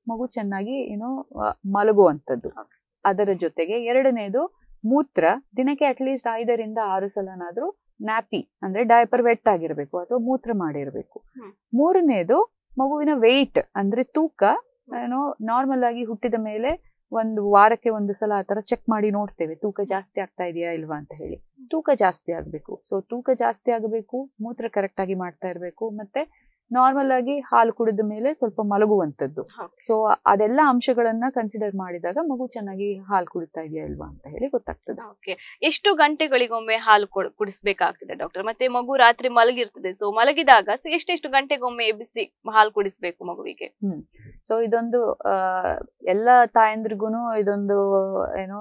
ಮಗು ಚೆನ್ನಾಗಿ ಏನೋ ಆ, ಮಲಗುವಂಥದ್ದು ಅದರ ಜೊತೆಗೆ ಎರಡನೇದು ಮೂತ್ರ ದಿನಕ್ಕೆ ಅಟ್ಲೀಸ್ಟ್ ಐದರಿಂದ ಆರು ಸಲನಾದ್ರೂ ನ್ಯಾಪಿ ಅಂದ್ರೆ ಡಯಪರ್ ವೆಟ್ ಆಗಿರ್ಬೇಕು ಅಥವಾ ಮೂತ್ರ ಮಾಡಿರ್ಬೇಕು ಹ್ಮ್. ಮೂರನೇದು ಮಗುವಿನ ವೆಯ್ಟ್ ಅಂದ್ರೆ ತೂಕ ಏನೋ ನಾರ್ಮಲ್ ಆಗಿ ಹುಟ್ಟಿದ ಮೇಲೆ ಒಂದು ವಾರಕ್ಕೆ ಒಂದು ಸಲ ಆ ತರ ಚೆಕ್ ಮಾಡಿ ನೋಡ್ತೇವೆ ತೂಕ ಜಾಸ್ತಿ ಆಗ್ತಾ ಇದೆಯಾ ಇಲ್ವಾ ಅಂತ ಹೇಳಿ ತೂಕ ಜಾಸ್ತಿ ಆಗ್ಬೇಕು ಸೊ ತೂಕ ಜಾಸ್ತಿ ಆಗಬೇಕು ಮೂತ್ರ ಕರೆಕ್ಟ್ ಆಗಿ ಮಾಡ್ತಾ ಇರ್ಬೇಕು ಮತ್ತೆ ನಾರ್ಮಲ್ ಆಗಿ ಹಾಲು ಕುಡಿದ ಮೇಲೆ ಸ್ವಲ್ಪ ಮಲಗುವಂತದ್ದು Okay. ಸೊ ಅದೆಲ್ಲ ಅಂಶಗಳನ್ನ ಕನ್ಸಿಡರ್ ಮಾಡಿದಾಗ ಮಗು ಚೆನ್ನಾಗಿ ಹಾಲು ಕುಡಿತಾ ಇದೆಯಾ ಇಲ್ವಾ ಅಂತ ಹೇಳಿ ಗೊತ್ತಾಗ್ತದೆ ಓಕೆ ಎಷ್ಟು ಗಂಟೆಗಳಿಗೊಮ್ಮೆ ಹಾಲು ಕೊಡ್- ಕುಡಿಸ್ಬೇಕಾಗ್ತದೆ ಡಾಕ್ಟರ್ ಮತ್ತೆ ಮಗು ರಾತ್ರಿ ಮಲಗಿರ್ತದೆ ಸೊ ಮಲಗಿದಾಗ ಸೊ ಎಷ್ಟೆಷ್ಟು ಗಂಟೆಗೊಮ್ಮೆ ಎಬ್ಬಿಸಿ ಹಾಲು ಕುಡಿಸ್ಬೇಕು ಮಗುವಿಗೆ ಸೊ ಇದೊಂದು ಆ, ಎಲ್ಲ ತಾಯಂದ್ರಿಗೂನು ಇದೊಂದು ಏನು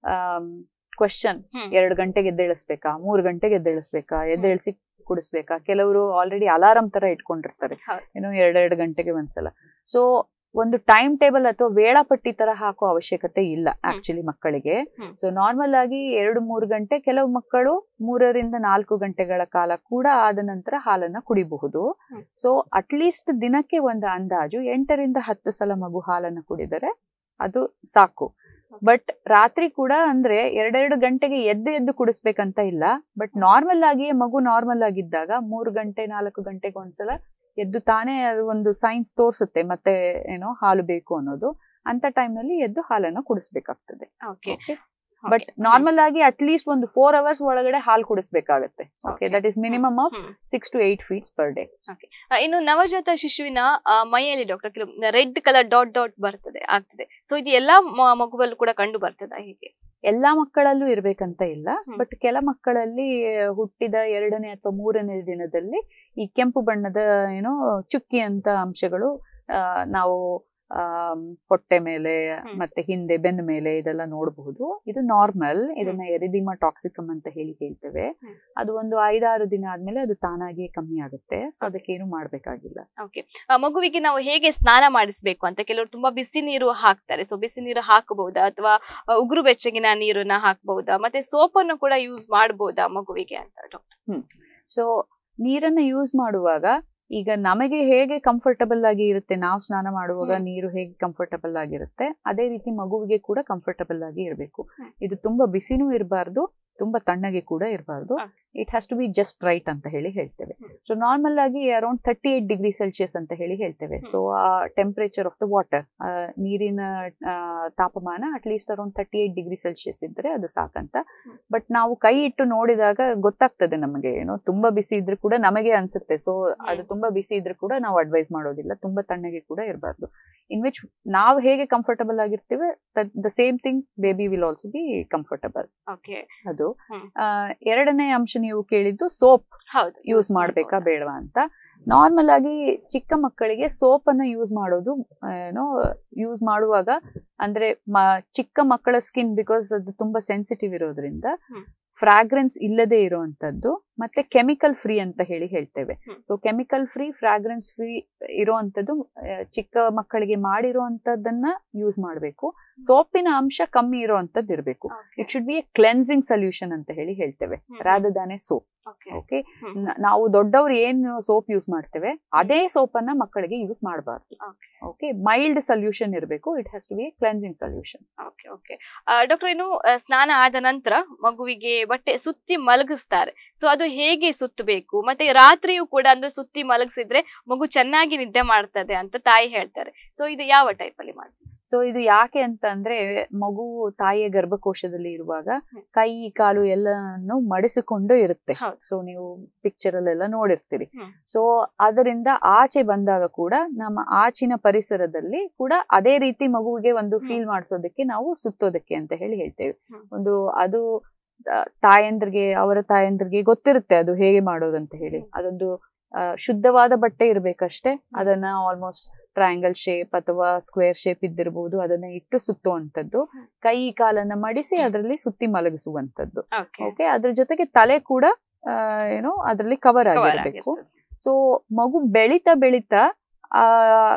ಕ್ವಶನ್ ಹ್ಮ್. ಎರಡು ಗಂಟೆಗೆ ಎದ್ದೇಳಿಸ್ಬೇಕಾ ಮೂರು ಗಂಟೆಗೆ ಎದ್ದೇಳಿಸ್ಬೇಕಾ ಎದ್ದೇಳಿಸಿ ಕುಡಿಸ್ಬೇಕಾ ಕೆಲವರು ಆಲ್ರೆಡಿ ಅಲಾರಂ ತರ ಇಟ್ಕೊಂಡಿರ್ತಾರೆ ಹೌದು. ಏನು ಎರಡೆರಡು ಗಂಟೆಗೆ ಒಂದ್ಸಲ ಸೊ ಒಂದು ಟೈಮ್ ಟೇಬಲ್ ಅಥವಾ ವೇಳಾಪಟ್ಟಿ ತರ ಹಾಕೋ ಅವಶ್ಯಕತೆ ಇಲ್ಲ ಆಕ್ಚುಲಿ ಮಕ್ಕಳಿಗೆ ಹ್ಮ್. ಸೊ ನಾರ್ಮಲ್ ಆಗಿ ಎರಡು ಮೂರು ಗಂಟೆ ಕೆಲವು ಮಕ್ಕಳು ಮೂರರಿಂದ ನಾಲ್ಕು ಗಂಟೆಗಳ ಕಾಲ ಕೂಡ ಆದ ನಂತರ ಹಾಲನ್ನ ಕುಡಿಬಹುದು ಹ್ಮ್. ಸೊ ಅಟ್ಲೀಸ್ಟ್ ದಿನಕ್ಕೆ ಒಂದು ಅಂದಾಜು ಎಂಟರಿಂದ ಹತ್ತು ಸಲ ಮಗು ಹಾಲನ್ನು ಕುಡಿದರೆ ಅದು ಸಾಕು ಬಟ್ ರಾತ್ರಿ ಕೂಡ ಅಂದ್ರೆ ಎರಡೆರಡು ಗಂಟೆಗೆ ಎದ್ದು ಎದ್ದು ಕುಡಿಸ್ಬೇಕಂತ ಇಲ್ಲ ಬಟ್ ನಾರ್ಮಲ್ ಆಗಿಯೇ ಮಗು ನಾರ್ಮಲ್ ಆಗಿದ್ದಾಗ ಮೂರು ಗಂಟೆ ನಾಲ್ಕು ಗಂಟೆಗೆ ಒಂದ್ಸಲ ಎದ್ದು ತಾನೇ ಅದು ಒಂದು ಸೈನ್ಸ್ ತೋರಿಸುತ್ತೆ ಮತ್ತೆ ಏನೋ ಹಾಲು ಬೇಕು ಅನ್ನೋದು ಅಂತ time ನಲ್ಲಿ ಎದ್ದು ಹಾಲನ್ನು ಕುಡಿಸ್ಬೇಕಾಗ್ತದೆ ಓಕೆ ಬಟ್ ನಾರ್ಮಲ್ ಆಗಿ ಅಟ್ಲೀಸ್ಟ್ ಒಂದು ಫೋರ್ ಅವರ್ಸ್ ಒಳಗಡೆ ಹಾಲು ಕುಡಿಸ್ಬೇಕಾಗತ್ತೆ okay Okay. That is minimum of hmm. Six to eight feeds per day ಇನ್ನು ನವಜಾತ ಶಿಶುವಿನ ಆ, ಮೈಯಲ್ಲಿ ಡಾಕ್ಟರ್ ಕೆಲವು ರೆಡ್ ಕಲರ್ ಡಾಟ್ ಡಾಟ್ ಬರ್ತದೆ ಆಗ್ತದೆ ಸೊ ಇದು ಎಲ್ಲಾ ಮ- ಮಗುವಲ್ಲೂ ಕೂಡ ಕಂಡು ಬರ್ತದ ಹೀಗೆ ಎಲ್ಲಾ ಮಕ್ಕಳಲ್ಲೂ ಇರ್ಬೇಕಂತ ಇಲ್ಲ ಹ್ಮ್. ಬಟ್ ಕೆಲ ಮಕ್ಕಳಲ್ಲಿ ಹುಟ್ಟಿದ ಎರಡನೇ ಅಥವಾ ಮೂರನೇ ದಿನದಲ್ಲಿ ಈ ಕೆಂಪು ಬಣ್ಣದ ಏನೋ ಚುಕ್ಕಿ ಅಂತ ಅಂಶಗಳು ಆ, ನಾವು ಆ ಹೊಟ್ಟೆ ಮೇಲೆ ಹ್ಮ್. ಮತ್ತೆ ಹಿಂದೆ ಬೆನ್ನ ಮೇಲೆ ಇದೆಲ್ಲ ನೋಡಬಹುದು ಇದು ನಾರ್ಮಲ್ ಇದನ್ನ ಎರಿದಿಮಾ ಟಾಕ್ಸಿಕಮ್ ಅಂತ ಹೇಳಿ ಹೇಳ್ತೇವೆ ಹ್ಮ್. ಅದು ಒಂದು ಐದಾರು ದಿನ ಆದ್ಮೇಲೆ ಅದು ತಾನಾಗಿಯೇ ಕಮ್ಮಿ ಆಗುತ್ತೆ ಸೊ ಅದಕ್ಕೇನು ಮಾಡ್ಬೇಕಾಗಿಲ್ಲ ಓಕೆ ಮಗುವಿಗೆ ನಾವು ಹೇಗೆ ಸ್ನಾನ ಮಾಡಿಸ್ಬೇಕು ಅಂತ ಕೆಲವರು ತುಂಬಾ ಬಿಸಿ ನೀರು ಹಾಕ್ತಾರೆ ಸೊ ಬಿಸಿ ನೀರು ಹಾಕಬಹುದಾ ಅಥವಾ ಆ, ಉಗುರು ಬೆಚ್ಚಗಿನ ನೀರನ್ನ ಹಾಕಬಹುದಾ ಮತ್ತೆ ಸೋಪನ್ನು ಕೂಡ ಯೂಸ್ ಮಾಡಬಹುದಾ ಮಗುವಿಗೆ ಅಂತ ಡಾಕ್ಟರ್ ಸೊ ನೀರನ್ನ ಯೂಸ್ ಮಾಡುವಾಗ ಈಗ ನಮಗೆ ಹೇಗೆ ಕಂಫರ್ಟಬಲ್ ಆಗಿ ಇರುತ್ತೆ ನಾವು ಸ್ನಾನ ಮಾಡುವಾಗ ಹ್ಮ್. ನೀರು ಹೇಗೆ ಕಂಫರ್ಟಬಲ್ ಆಗಿರುತ್ತೆ ಅದೇ ರೀತಿ ಮಗುವಿಗೆ ಕೂಡ ಕಂಫರ್ಟಬಲ್ ಆಗಿ ಇರಬೇಕು ಹ್ಮ್. ಇದು ತುಂಬಾ ಬಿಸಿನೂ ಇರಬಾರ್ದು ತುಂಬಾ ತಣ್ಣಗೆ ಕೂಡ ಇರಬಾರ್ದು Okay. It has to be just right ಅಂತ ಹೇಳಿ ಹೇಳ್ತೇವೆ ಹ್ಮ್. ಸೊ ನಾರ್ಮಲ್ ಆಗಿ around thirty eight degree Celsius ಅಂತ ಹೇಳಿ ಹೇಳ್ತೇವೆ ಹ್ಮ್. ಸೊ ಆ ಟೆಂಪರೇಚರ್ ಆಫ್ ದ ವಾಟರ್ ನೀರಿನ ಆ, ತಾಪಮಾನ at least around thirty eight degree Celsius ಇದ್ರೆ ಅದು ಸಾಕಂತ ಹ್ಮ್. ಬಟ್ ನಾವು ಕೈ ಇಟ್ಟು ನೋಡಿದಾಗ ಗೊತ್ತಾಗ್ತದೆ ನಮಗೆ ಏನೋ ತುಂಬಾ ಬಿಸಿ ಇದ್ರೆ ಕೂಡ ನಮಗೆ ಅನ್ಸುತ್ತೆ ಸೊ ಅದು ತುಂಬಾ ಬಿಸಿ ಇದ್ರೆ ಕೂಡ ನಾವು ಅಡ್ವೈಸ್ ಮಾಡೋದಿಲ್ಲ ತುಂಬಾ ತಣ್ಣಗೆ ಕೂಡ ಇರಬಾರ್ದು ಇನ್ ವಿಚ್ ನಾವು ಹೇಗೆ ಕಂಫರ್ಟಬಲ್ ಆಗಿರ್ತೀವಿ the same thing baby will also be comfortable okay ಅದು ಹ್ಮ್. ಆ, ಎರಡನೇ ಅಂಶ ನೀವು ಕೇಳಿದ್ದು ಸೋಪ್ ಹೌದು ಯೂಸ್ ಮಾಡ್ಬೇಕಾ ಬೇಡವಾ ಅಂತ ನಾರ್ಮಲ್ ಆಗಿ ಚಿಕ್ಕ ಮಕ್ಕಳಿಗೆ ಸೋಪ್ ಅನ್ನ ಯೂಸ್ ಮಾಡೋದು ಆ, ಏನೋ ಯೂಸ್ ಮಾಡುವಾಗ ಅಂದ್ರೆ ಮ- ಚಿಕ್ಕ ಮಕ್ಕಳ ಸ್ಕಿನ್ ಬಿಕಾಸ್ ಅದು ತುಂಬಾ ಸೆನ್ಸಿಟಿವ್ ಇರೋದ್ರಿಂದ ಹ್ಮ್. ಫ್ರಾಗ್ರೆನ್ಸ್ ಇಲ್ಲದೆ ಇರುವಂತದ್ದು ಮತ್ತೆ ಕೆಮಿಕಲ್ ಫ್ರೀ ಅಂತ ಹೇಳಿ ಹೇಳ್ತೇವೆ hmm. So chemical free fragrance free ಇರುವಂತದ್ದು ಆ, ಚಿಕ್ಕ ಮಕ್ಕಳಿಗೆ ಮಾಡಿರುವಂತದ್ದನ್ನ ಯೂಸ್ ಮಾಡಬೇಕು ಸೋಪಿನ ಅಂಶ ಕಮ್ಮಿ ಇರುವಂತದ್ದು ಇರಬೇಕು it should be a cleansing solution ಅಂತ ಹೇಳಿ ಹೇಳ್ತೇವೆ rather than a soap okay okay ನಾವು ದೊಡ್ಡವ್ರು ಏನ್ ಸೋಪ್ ಯೂಸ್ ಮಾಡ್ತೇವೆ ಅದೇ ಸೋಪ್ ಅನ್ನ ಮಕ್ಕಳಿಗೆ ಯೂಸ್ ಮಾಡಬಾರ್ದು Okay. ಓಕೆ ಮೈಲ್ಡ್ ಸೊಲ್ಯೂಷನ್ ಇರಬೇಕು it has to be cleansing solution okay okay doctor ಇನ್ನು ಆ, ಸ್ನಾನ ಆದ ನಂತರ ಮಗುವಿಗೆ ಬಟ್ಟೆ ಸುತ್ತಿ ಮಲಗಿಸ್ತಾರೆ ಸೊ ಅದು ಹೇಗೆ ಸುತ್ತಬೇಕು ಮತ್ತೆ ರಾತ್ರಿಯೂ ಕೂಡ ಅಂದ್ರೆ ಸುತ್ತಿ ಮಲಗಿಸಿದ್ರೆ ಮಗು ಚೆನ್ನಾಗಿ ನಿದ್ದೆ ಮಾಡ್ತದೆ ಅಂತ ತಾಯಿ ಹೇಳ್ತಾರೆ ಸೊ ಇದು ಯಾವ ಟೈಪ್ ಅಲ್ಲಿ ಮಾಡ್ತಾರೆ ಸೊ ಇದು ಯಾಕೆ ಅಂತ ಅಂದ್ರೆ ಮಗು ತಾಯಿಯ ಗರ್ಭಕೋಶದಲ್ಲಿ ಇರುವಾಗ ಹ್ಮ್. ಕೈ ಕಾಲು ಎಲ್ಲಾನು ಮಡಿಸಿಕೊಂಡು ಇರುತ್ತೆ ಹೌದು. ಸೊ ನೀವು ಪಿಕ್ಚರ್ ಅಲ್ಲೆಲ್ಲ ನೋಡಿರ್ತೀರಿ ಹ್ಮ್. ಸೊ ಅದರಿಂದ ಆಚೆ ಬಂದಾಗ ಕೂಡ ನಮ್ಮ ಆಚಿನ ಪರಿಸರದಲ್ಲಿ ಕೂಡ ಅದೇ ರೀತಿ ಮಗುವಿಗೆ ಒಂದು ಹ್ಮ್. ಫೀಲ್ ಮಾಡಿಸೋದಕ್ಕೆ ನಾವು ಸುತ್ತೋದಕ್ಕೆ ಅಂತ ಹೇಳಿ ಹೇಳ್ತೇವೆ ಹ್ಮ್. ಒಂದು ಅದು ಆ, ತಾಯಂದ್ರಿಗೆ ಅವರ ತಾಯಂದ್ರಿಗೆ ಗೊತ್ತಿರುತ್ತೆ ಅದು ಹೇಗೆ ಮಾಡೋದಂತ ಹೇಳಿ ಹ್ಮ್. ಅದೊಂದು ಆ, ಶುದ್ಧವಾದ ಬಟ್ಟೆ ಇರ್ಬೇಕಷ್ಟೇ ಅದನ್ನ ಆಲ್ಮೋಸ್ಟ್ ಟ್ರಯಾಂಗಲ್ ಶೇಪ್ ಅಥವಾ ಸ್ಕ್ವೇರ್ ಶೇಪ್ ಇದ್ದಿರಬಹುದು ಅದನ್ನ ಇಟ್ಟು ಸುತ್ತುವಂತದ್ದು ಹ್ಮ್. ಕೈ ಕಾಲನ್ನ ಮಡಿಸಿ ಅದರಲ್ಲಿ ಸುತ್ತಿ ಮಲಗಿಸುವಂತದ್ದು ಓಕೆ ಓಕೆ ಅದ್ರ ಜೊತೆಗೆ ತಲೆ ಕೂಡ ಆ, ಏನೋ ಅದರಲ್ಲಿ ಕವರ್ ಕವರ್ ಆಗಿರ್ಬೇಕು ಆಗಿರ್ತದೆ ಸೊ ಮಗು ಬೆಳಿತಾ ಬೆಳಿತಾ ಆ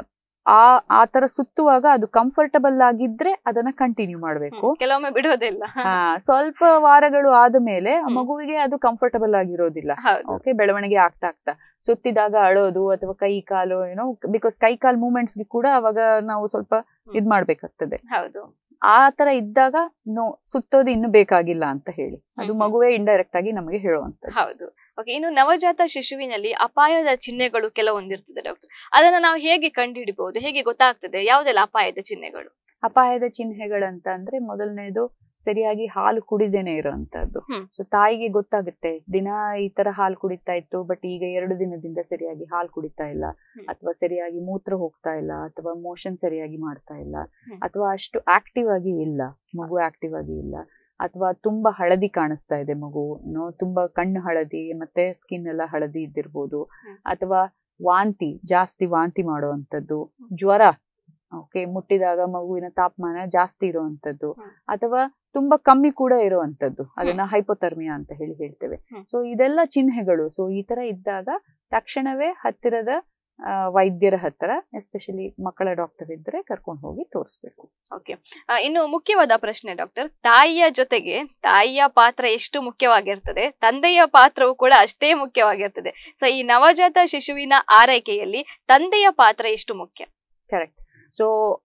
ಆ ಆ ತರ ಸುತ್ತುವಾಗ ಅದು ಕಂಫರ್ಟಬಲ್ ಆಗಿದ್ರೆ ಅದನ್ನ ಕಂಟಿನ್ಯೂ ಮಾಡ್ಬೇಕು ಹ್ಮ್. ಕೆಲವೊಮ್ಮೆ ಬಿಡೋದಿಲ್ಲ ಆ, ಸ್ವಲ್ಪ ವಾರಗಳು ಆದ ಮೇಲೆ ಆ ಹ್ಮ್. ಮಗುವಿಗೆ ಅದು ಕಂಫರ್ಟಬಲ್ ಆಗಿರೋದಿಲ್ಲ ಹೌದು ಓಕೆ ಬೆಳವಣಿಗೆ ಆಗ್ತಾ ಆಗ್ತಾ ಸುತ್ತಿದಾಗ ಅಳೋದು ಅಥವಾ ಕೈ ಕಾಲು ಏನೋ ಬಿಕಾಸ್ ಕೈ ಕಾಲ್ ಮೂವ್ಮೆಂಟ್ಸ್ ಗೆ ಕೂಡ ಅವಾಗ ನಾವು ಸ್ವಲ್ಪ ಇದ್ ಮಾಡ್ಬೇಕಾಗ್ತದೆ ಹೌದು ಆ ತರ ಇದ್ದಾಗ ನೋ ಸುತ್ತೋದು ಇನ್ನು ಬೇಕಾಗಿಲ್ಲ ಅಂತ ಹೇಳಿ ಅದು ಹ್ಮ್. ಮಗುವೇ ಇಂಡೈರೆಕ್ಟ್ ಆಗಿ ನಮಗೆ ಹೇಳುವಂತದ್ದು ಹೌದು ಓಕೆ ಇನ್ನು ನವಜಾತ ಶಿಶುವಿನಲ್ಲಿ ಅಪಾಯದ ಚಿಹ್ನೆಗಳು ಕೆಲವೊಂದಿರ್ತದೆ ಡಾಕ್ಟರ್ ಅದನ್ನ ನಾವು ಹೇಗೆ ಕಂಡುಹಿಡಿಬಹುದು ಹೇಗೆ ಗೊತ್ತಾಗ್ತದೆ ಯಾವುದೆಲ್ಲ ಅಪಾಯದ ಚಿಹ್ನೆಗಳು ಅಪಾಯದ ಚಿಹ್ನೆಗಳಂತ ಅಂದ್ರೆ ಮೊದಲನೇದು ಸರಿಯಾಗಿ ಹಾಲು ಕುಡಿದೇನೆ ಇರೋಂತದ್ದು ಹ್ಮ್. ಸೊ ತಾಯಿಗೆ ಗೊತ್ತಾಗುತ್ತೆ ದಿನ ಈ ತರ ಹಾಲು ಕುಡಿತಾ ಇತ್ತು ಬಟ್ ಈಗ ಎರಡು ದಿನದಿಂದ ಸರಿಯಾಗಿ ಹಾಲು ಕುಡಿತಾ ಇಲ್ಲ ಹ್ಮ್. ಅಥವಾ ಸರಿಯಾಗಿ ಮೂತ್ರ ಹೋಗ್ತಾ ಇಲ್ಲ ಅಥವಾ ಮೋಷನ್ ಸರಿಯಾಗಿ ಮಾಡ್ತಾ ಇಲ್ಲ ಹ್ಮ್. ಅಥವಾ ಅಷ್ಟು ಆಕ್ಟಿವ್ ಆಗಿ ಇಲ್ಲ ಮಗು ಆಕ್ಟಿವ್ ಆಗಿ ಇಲ್ಲ ಅಥವಾ ತುಂಬಾ ಹಳದಿ ಕಾಣಿಸ್ತಾ ಇದೆ ಮಗು ಏನೋ ತುಂಬಾ ಕಣ್ಣು ಹಳದಿ ಮತ್ತೆ ಸ್ಕಿನ್ ಎಲ್ಲ ಹಳದಿ ಇದ್ದಿರ್ಬೋದು ಹ್ಮ್. ಅಥವಾ ವಾಂತಿ ಜಾಸ್ತಿ ವಾಂತಿ ಮಾಡುವಂಥದ್ದು ಜ್ವರ ಓಕೆ ಮುಟ್ಟಿದಾಗ ಮಗುವಿನ ತಾಪಮಾನ ಜಾಸ್ತಿ ಇರುವಂತದ್ದು ಹ್ಮ್. ಅಥವಾ ತುಂಬಾ ಕಮ್ಮಿ ಕೂಡ ಇರುವಂತದ್ದು ಅದನ್ನ ಹೈಪೋಥರ್ಮಿಯಾ ಅಂತ ಹೇಳಿ ಹೇಳ್ತೇವೆ ಹ್ಮ್. ಸೊ ಇದೆಲ್ಲ ಚಿಹ್ನೆಗಳು ಸೊ ಈ ತರ ಇದ್ದಾಗ ತಕ್ಷಣವೇ ಹತ್ತಿರದ ಆ, ವೈದ್ಯರ ಹತ್ರ ಎಸ್ಪೆಷಲಿ ಮಕ್ಕಳ ಡಾಕ್ಟರ್ ಇದ್ರೆ ಕರ್ಕೊಂಡು ಹೋಗಿ ತೋರಿಸ್ಬೇಕು ಓಕೆ ಇನ್ನು ಮುಖ್ಯವಾದ ಪ್ರಶ್ನೆ ಡಾಕ್ಟರ್ ತಾಯಿಯ ಜೊತೆಗೆ ತಾಯಿಯ ಪಾತ್ರ ಎಷ್ಟು ಮುಖ್ಯವಾಗಿರ್ತದೆ ತಂದೆಯ ಪಾತ್ರವು ಕೂಡ ಅಷ್ಟೇ ಮುಖ್ಯವಾಗಿರ್ತದೆ ಸೊ ಈ ನವಜಾತ ಶಿಶುವಿನ ಆರೈಕೆಯಲ್ಲಿ ತಂದೆಯ ಪಾತ್ರ ಎಷ್ಟು ಮುಖ್ಯ ಕರೆಕ್ಟ್ ಸೊ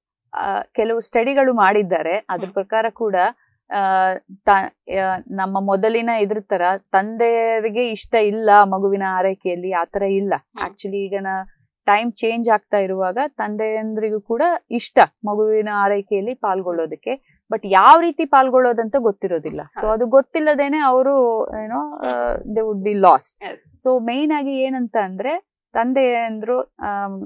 ಕೆಲವು ಸ್ಟಡಿಗಳು ಮಾಡಿದ್ದಾರೆ ಅದ್ರ ಹ್ಮ್. ಪ್ರಕಾರ ಕೂಡ ಆ, ತ- ಆ, ನಮ್ಮ ಮೊದಲಿನ ಇದ್ರ ತರ ತಂದೆಯರಿಗೆ ಇಷ್ಟ ಇಲ್ಲ ಮಗುವಿನ ಆರೈಕೆಯಲ್ಲಿ ಆತರ ಇಲ್ಲ ಹ್ಮ್. ಆಕ್ಚುಲಿ ಈಗ ಟೈಮ್ ಚೇಂಜ್ ಆಗ್ತಾ ಇರುವಾಗ ತಂದೆಯಂದ್ರಿಗೂ ಕೂಡ ಇಷ್ಟ ಮಗುವಿನ ಆರೈಕೆಯಲ್ಲಿ ಪಾಲ್ಗೊಳ್ಳೋದಕ್ಕೆ ಬಟ್ ಯಾವ ರೀತಿ ಪಾಲ್ಗೊಳ್ಳೋದಂತ ಗೊತ್ತಿರೋದಿಲ್ಲ ಸೊ ಅದು ಗೊತ್ತಿಲ್ಲದೇನೆ ಅವರು ಏನೋ ದೇ ವುಡ್ ಬಿ ಲಾಸ್ಟ್ ಹೌದು. ಸೊ ಮೇನ್ ಆಗಿ ಏನಂತ ಅಂದ್ರೆ ತಂದೆ ಅಂದ್ರು ಆಮ್,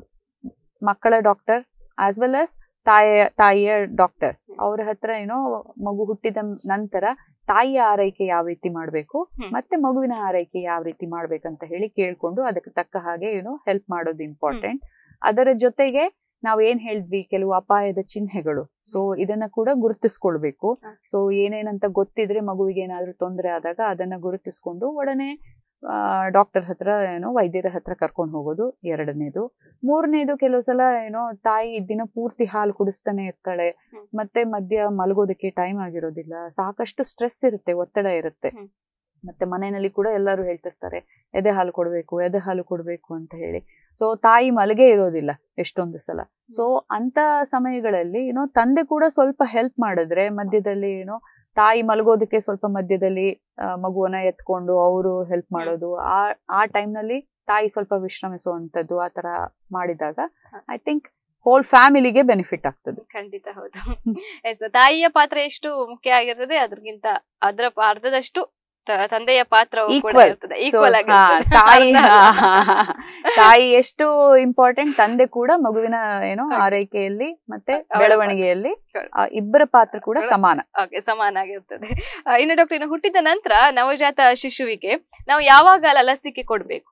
ಮಕ್ಕಳ ಡಾಕ್ಟರ್ ಆಸ್ ವೆಲ್ as ತಾಯಿಯ ತಾಯಿಯ ಡಾಕ್ಟರ್ ಅವ್ರ ಹತ್ರ ಏನೋ ಮಗು ಹುಟ್ಟಿದ ನಂತರ ತಾಯಿಯ ಆರೈಕೆ ಯಾವ ರೀತಿ ಮಾಡ್ಬೇಕು ಹ್ಮ್. ಮತ್ತೆ ಮಗುವಿನ ಆರೈಕೆ ಯಾವ ರೀತಿ ಮಾಡ್ಬೇಕಂತ ಹೇಳಿ ಕೇಳ್ಕೊಂಡು ಅದಕ್ಕೆ ತಕ್ಕ ಹಾಗೆ ಏನೋ ಹೆಲ್ಪ್ ಮಾಡೋದು ಇಂಪಾರ್ಟೆಂಟ್ ಅದರ ಜೊತೆಗೆ ನಾವ್ ಏನ್ ಹೇಳಿದ್ವಿ ಕೆಲವು ಅಪಾಯದ ಚಿಹ್ನೆಗಳು ಸೊ ಇದನ್ನ ಕೂಡ ಗುರುತಿಸ್ಕೊಳ್ಬೇಕು ಹ. ಸೊ ಏನೇನಂತ ಗೊತ್ತಿದ್ರೆ ಮಗುವಿಗೆ ಏನಾದ್ರೂ ತೊಂದರೆ ಆದಾಗ ಅದನ್ನ ಗುರುತಿಸ್ಕೊಂಡು ಒಡನೆ ಡಾಕ್ಟರ್ ಹತ್ರ ಏನೋ ವೈದ್ಯರ ಹತ್ರ ಕರ್ಕೊಂಡು ಹೋಗೋದು ಎರಡನೇದು ಮೂರನೇದು ಕೆಲವು ಸಲ ಏನೋ ತಾಯಿ ದಿನ ಪೂರ್ತಿ ಹಾಲು ಕುಡಿಸ್ತಾನೆ ಇರ್ತಾಳೆ ಹ್ಮ್. ಮತ್ತೆ ಮಧ್ಯ ಮಲಗೋದಕ್ಕೆ ಟೈಮ್ ಆಗಿರೋದಿಲ್ಲ ಸಾಕಷ್ಟು ಸ್ಟ್ರೆಸ್ ಇರುತ್ತೆ ಒತ್ತಡ ಇರುತ್ತೆ ಹ್ಮ್. ಮತ್ತೆ ಮನೆಯಲ್ಲಿ ಕೂಡ ಎಲ್ಲರೂ ಹೇಳ್ತಿರ್ತಾರೆ ಎದೆ ಹಾಲು ಕೊಡ್ಬೇಕು ಎದೆ ಹಾಲು ಕೊಡ್ಬೇಕು ಅಂತ ಹೇಳಿ ಸೊ ತಾಯಿ ಮಲಗೆ ಇರೋದಿಲ್ಲ ಎಷ್ಟೊಂದು ಸಲ ಸೊ ಅಂತ ಸಮಯಗಳಲ್ಲಿ ಏನೋ ತಂದೆ ಕೂಡ ಸ್ವಲ್ಪ ಹೆಲ್ಪ್ ಮಾಡಿದ್ರೆ ಮಧ್ಯದಲ್ಲಿ ಏನೋ ತಾಯಿ ಮಲಗೋದಕ್ಕೆ ಸ್ವಲ್ಪ ಮಧ್ಯದಲ್ಲಿ ಆ, ಮಗುವನ್ನ ಎತ್ಕೊಂಡು ಅವರು ಹೆಲ್ಪ್ ಮಾಡೋದು ಆ ಆ time ನಲ್ಲಿ ತಾಯಿ ಸ್ವಲ್ಪ ವಿಶ್ರಮಿಸುವಂತದ್ದು ಆ ತರ ಮಾಡಿದಾಗ ಐ ಥಿಂಕ್ ಹೋಲ್ ಫ್ಯಾಮಿಲಿಗೆ ಬೆನಿಫಿಟ್ ಆಗ್ತದೆ ಖಂಡಿತ ಹೌದು ಎಸ್ ತಾಯಿಯ ಪಾತ್ರ ಎಷ್ಟು ಮುಖ್ಯ ಆಗಿರ್ತದೆ ಅದ್ರಗಿಂತ ಅದರ ಅರ್ಧದಷ್ಟು ತ- ತಂದೆಯ ಪಾತ್ರವು ಕೂಡ Equal. ಇರ್ತದೆ So, ಈಕ್ವಲ್ ಹಾ, ಆಗಿರ್ತದೆ ತಾಯಿ ಅರ್ಧ ಅರ್ಧ. ತಾಯಿ ಎಷ್ಟು ಇಂಪಾರ್ಟೆಂಟ್ ತಂದೆ ಕೂಡ ಮಗುವಿನ ಏನೋ ಹಾಗೆ. ಆರೈಕೆಯಲ್ಲಿ ಮತ್ತೆ ಅವರ ಬೆಳವಣಿಗೆಯಲ್ಲಿ Sure. ಆ ಇಬ್ಬರ ಪಾತ್ರ ಕೂಡ ಅವರ- ಸಮಾನ ಓಕೆ ಸಮಾನಾಗಿರ್ತದೆ ಆ, ಇನ್ನು ಡಾಕ್ಟರ್ ಇನ್ನು ಹುಟ್ಟಿದ ನಂತರ ನವಜಾತ ಶಿಶುವಿಗೆ ನಾವು ಯಾವಾಗ ಲಸಿಕೆ ಕೊಡ್ಬೇಕು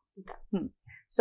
ಸೊ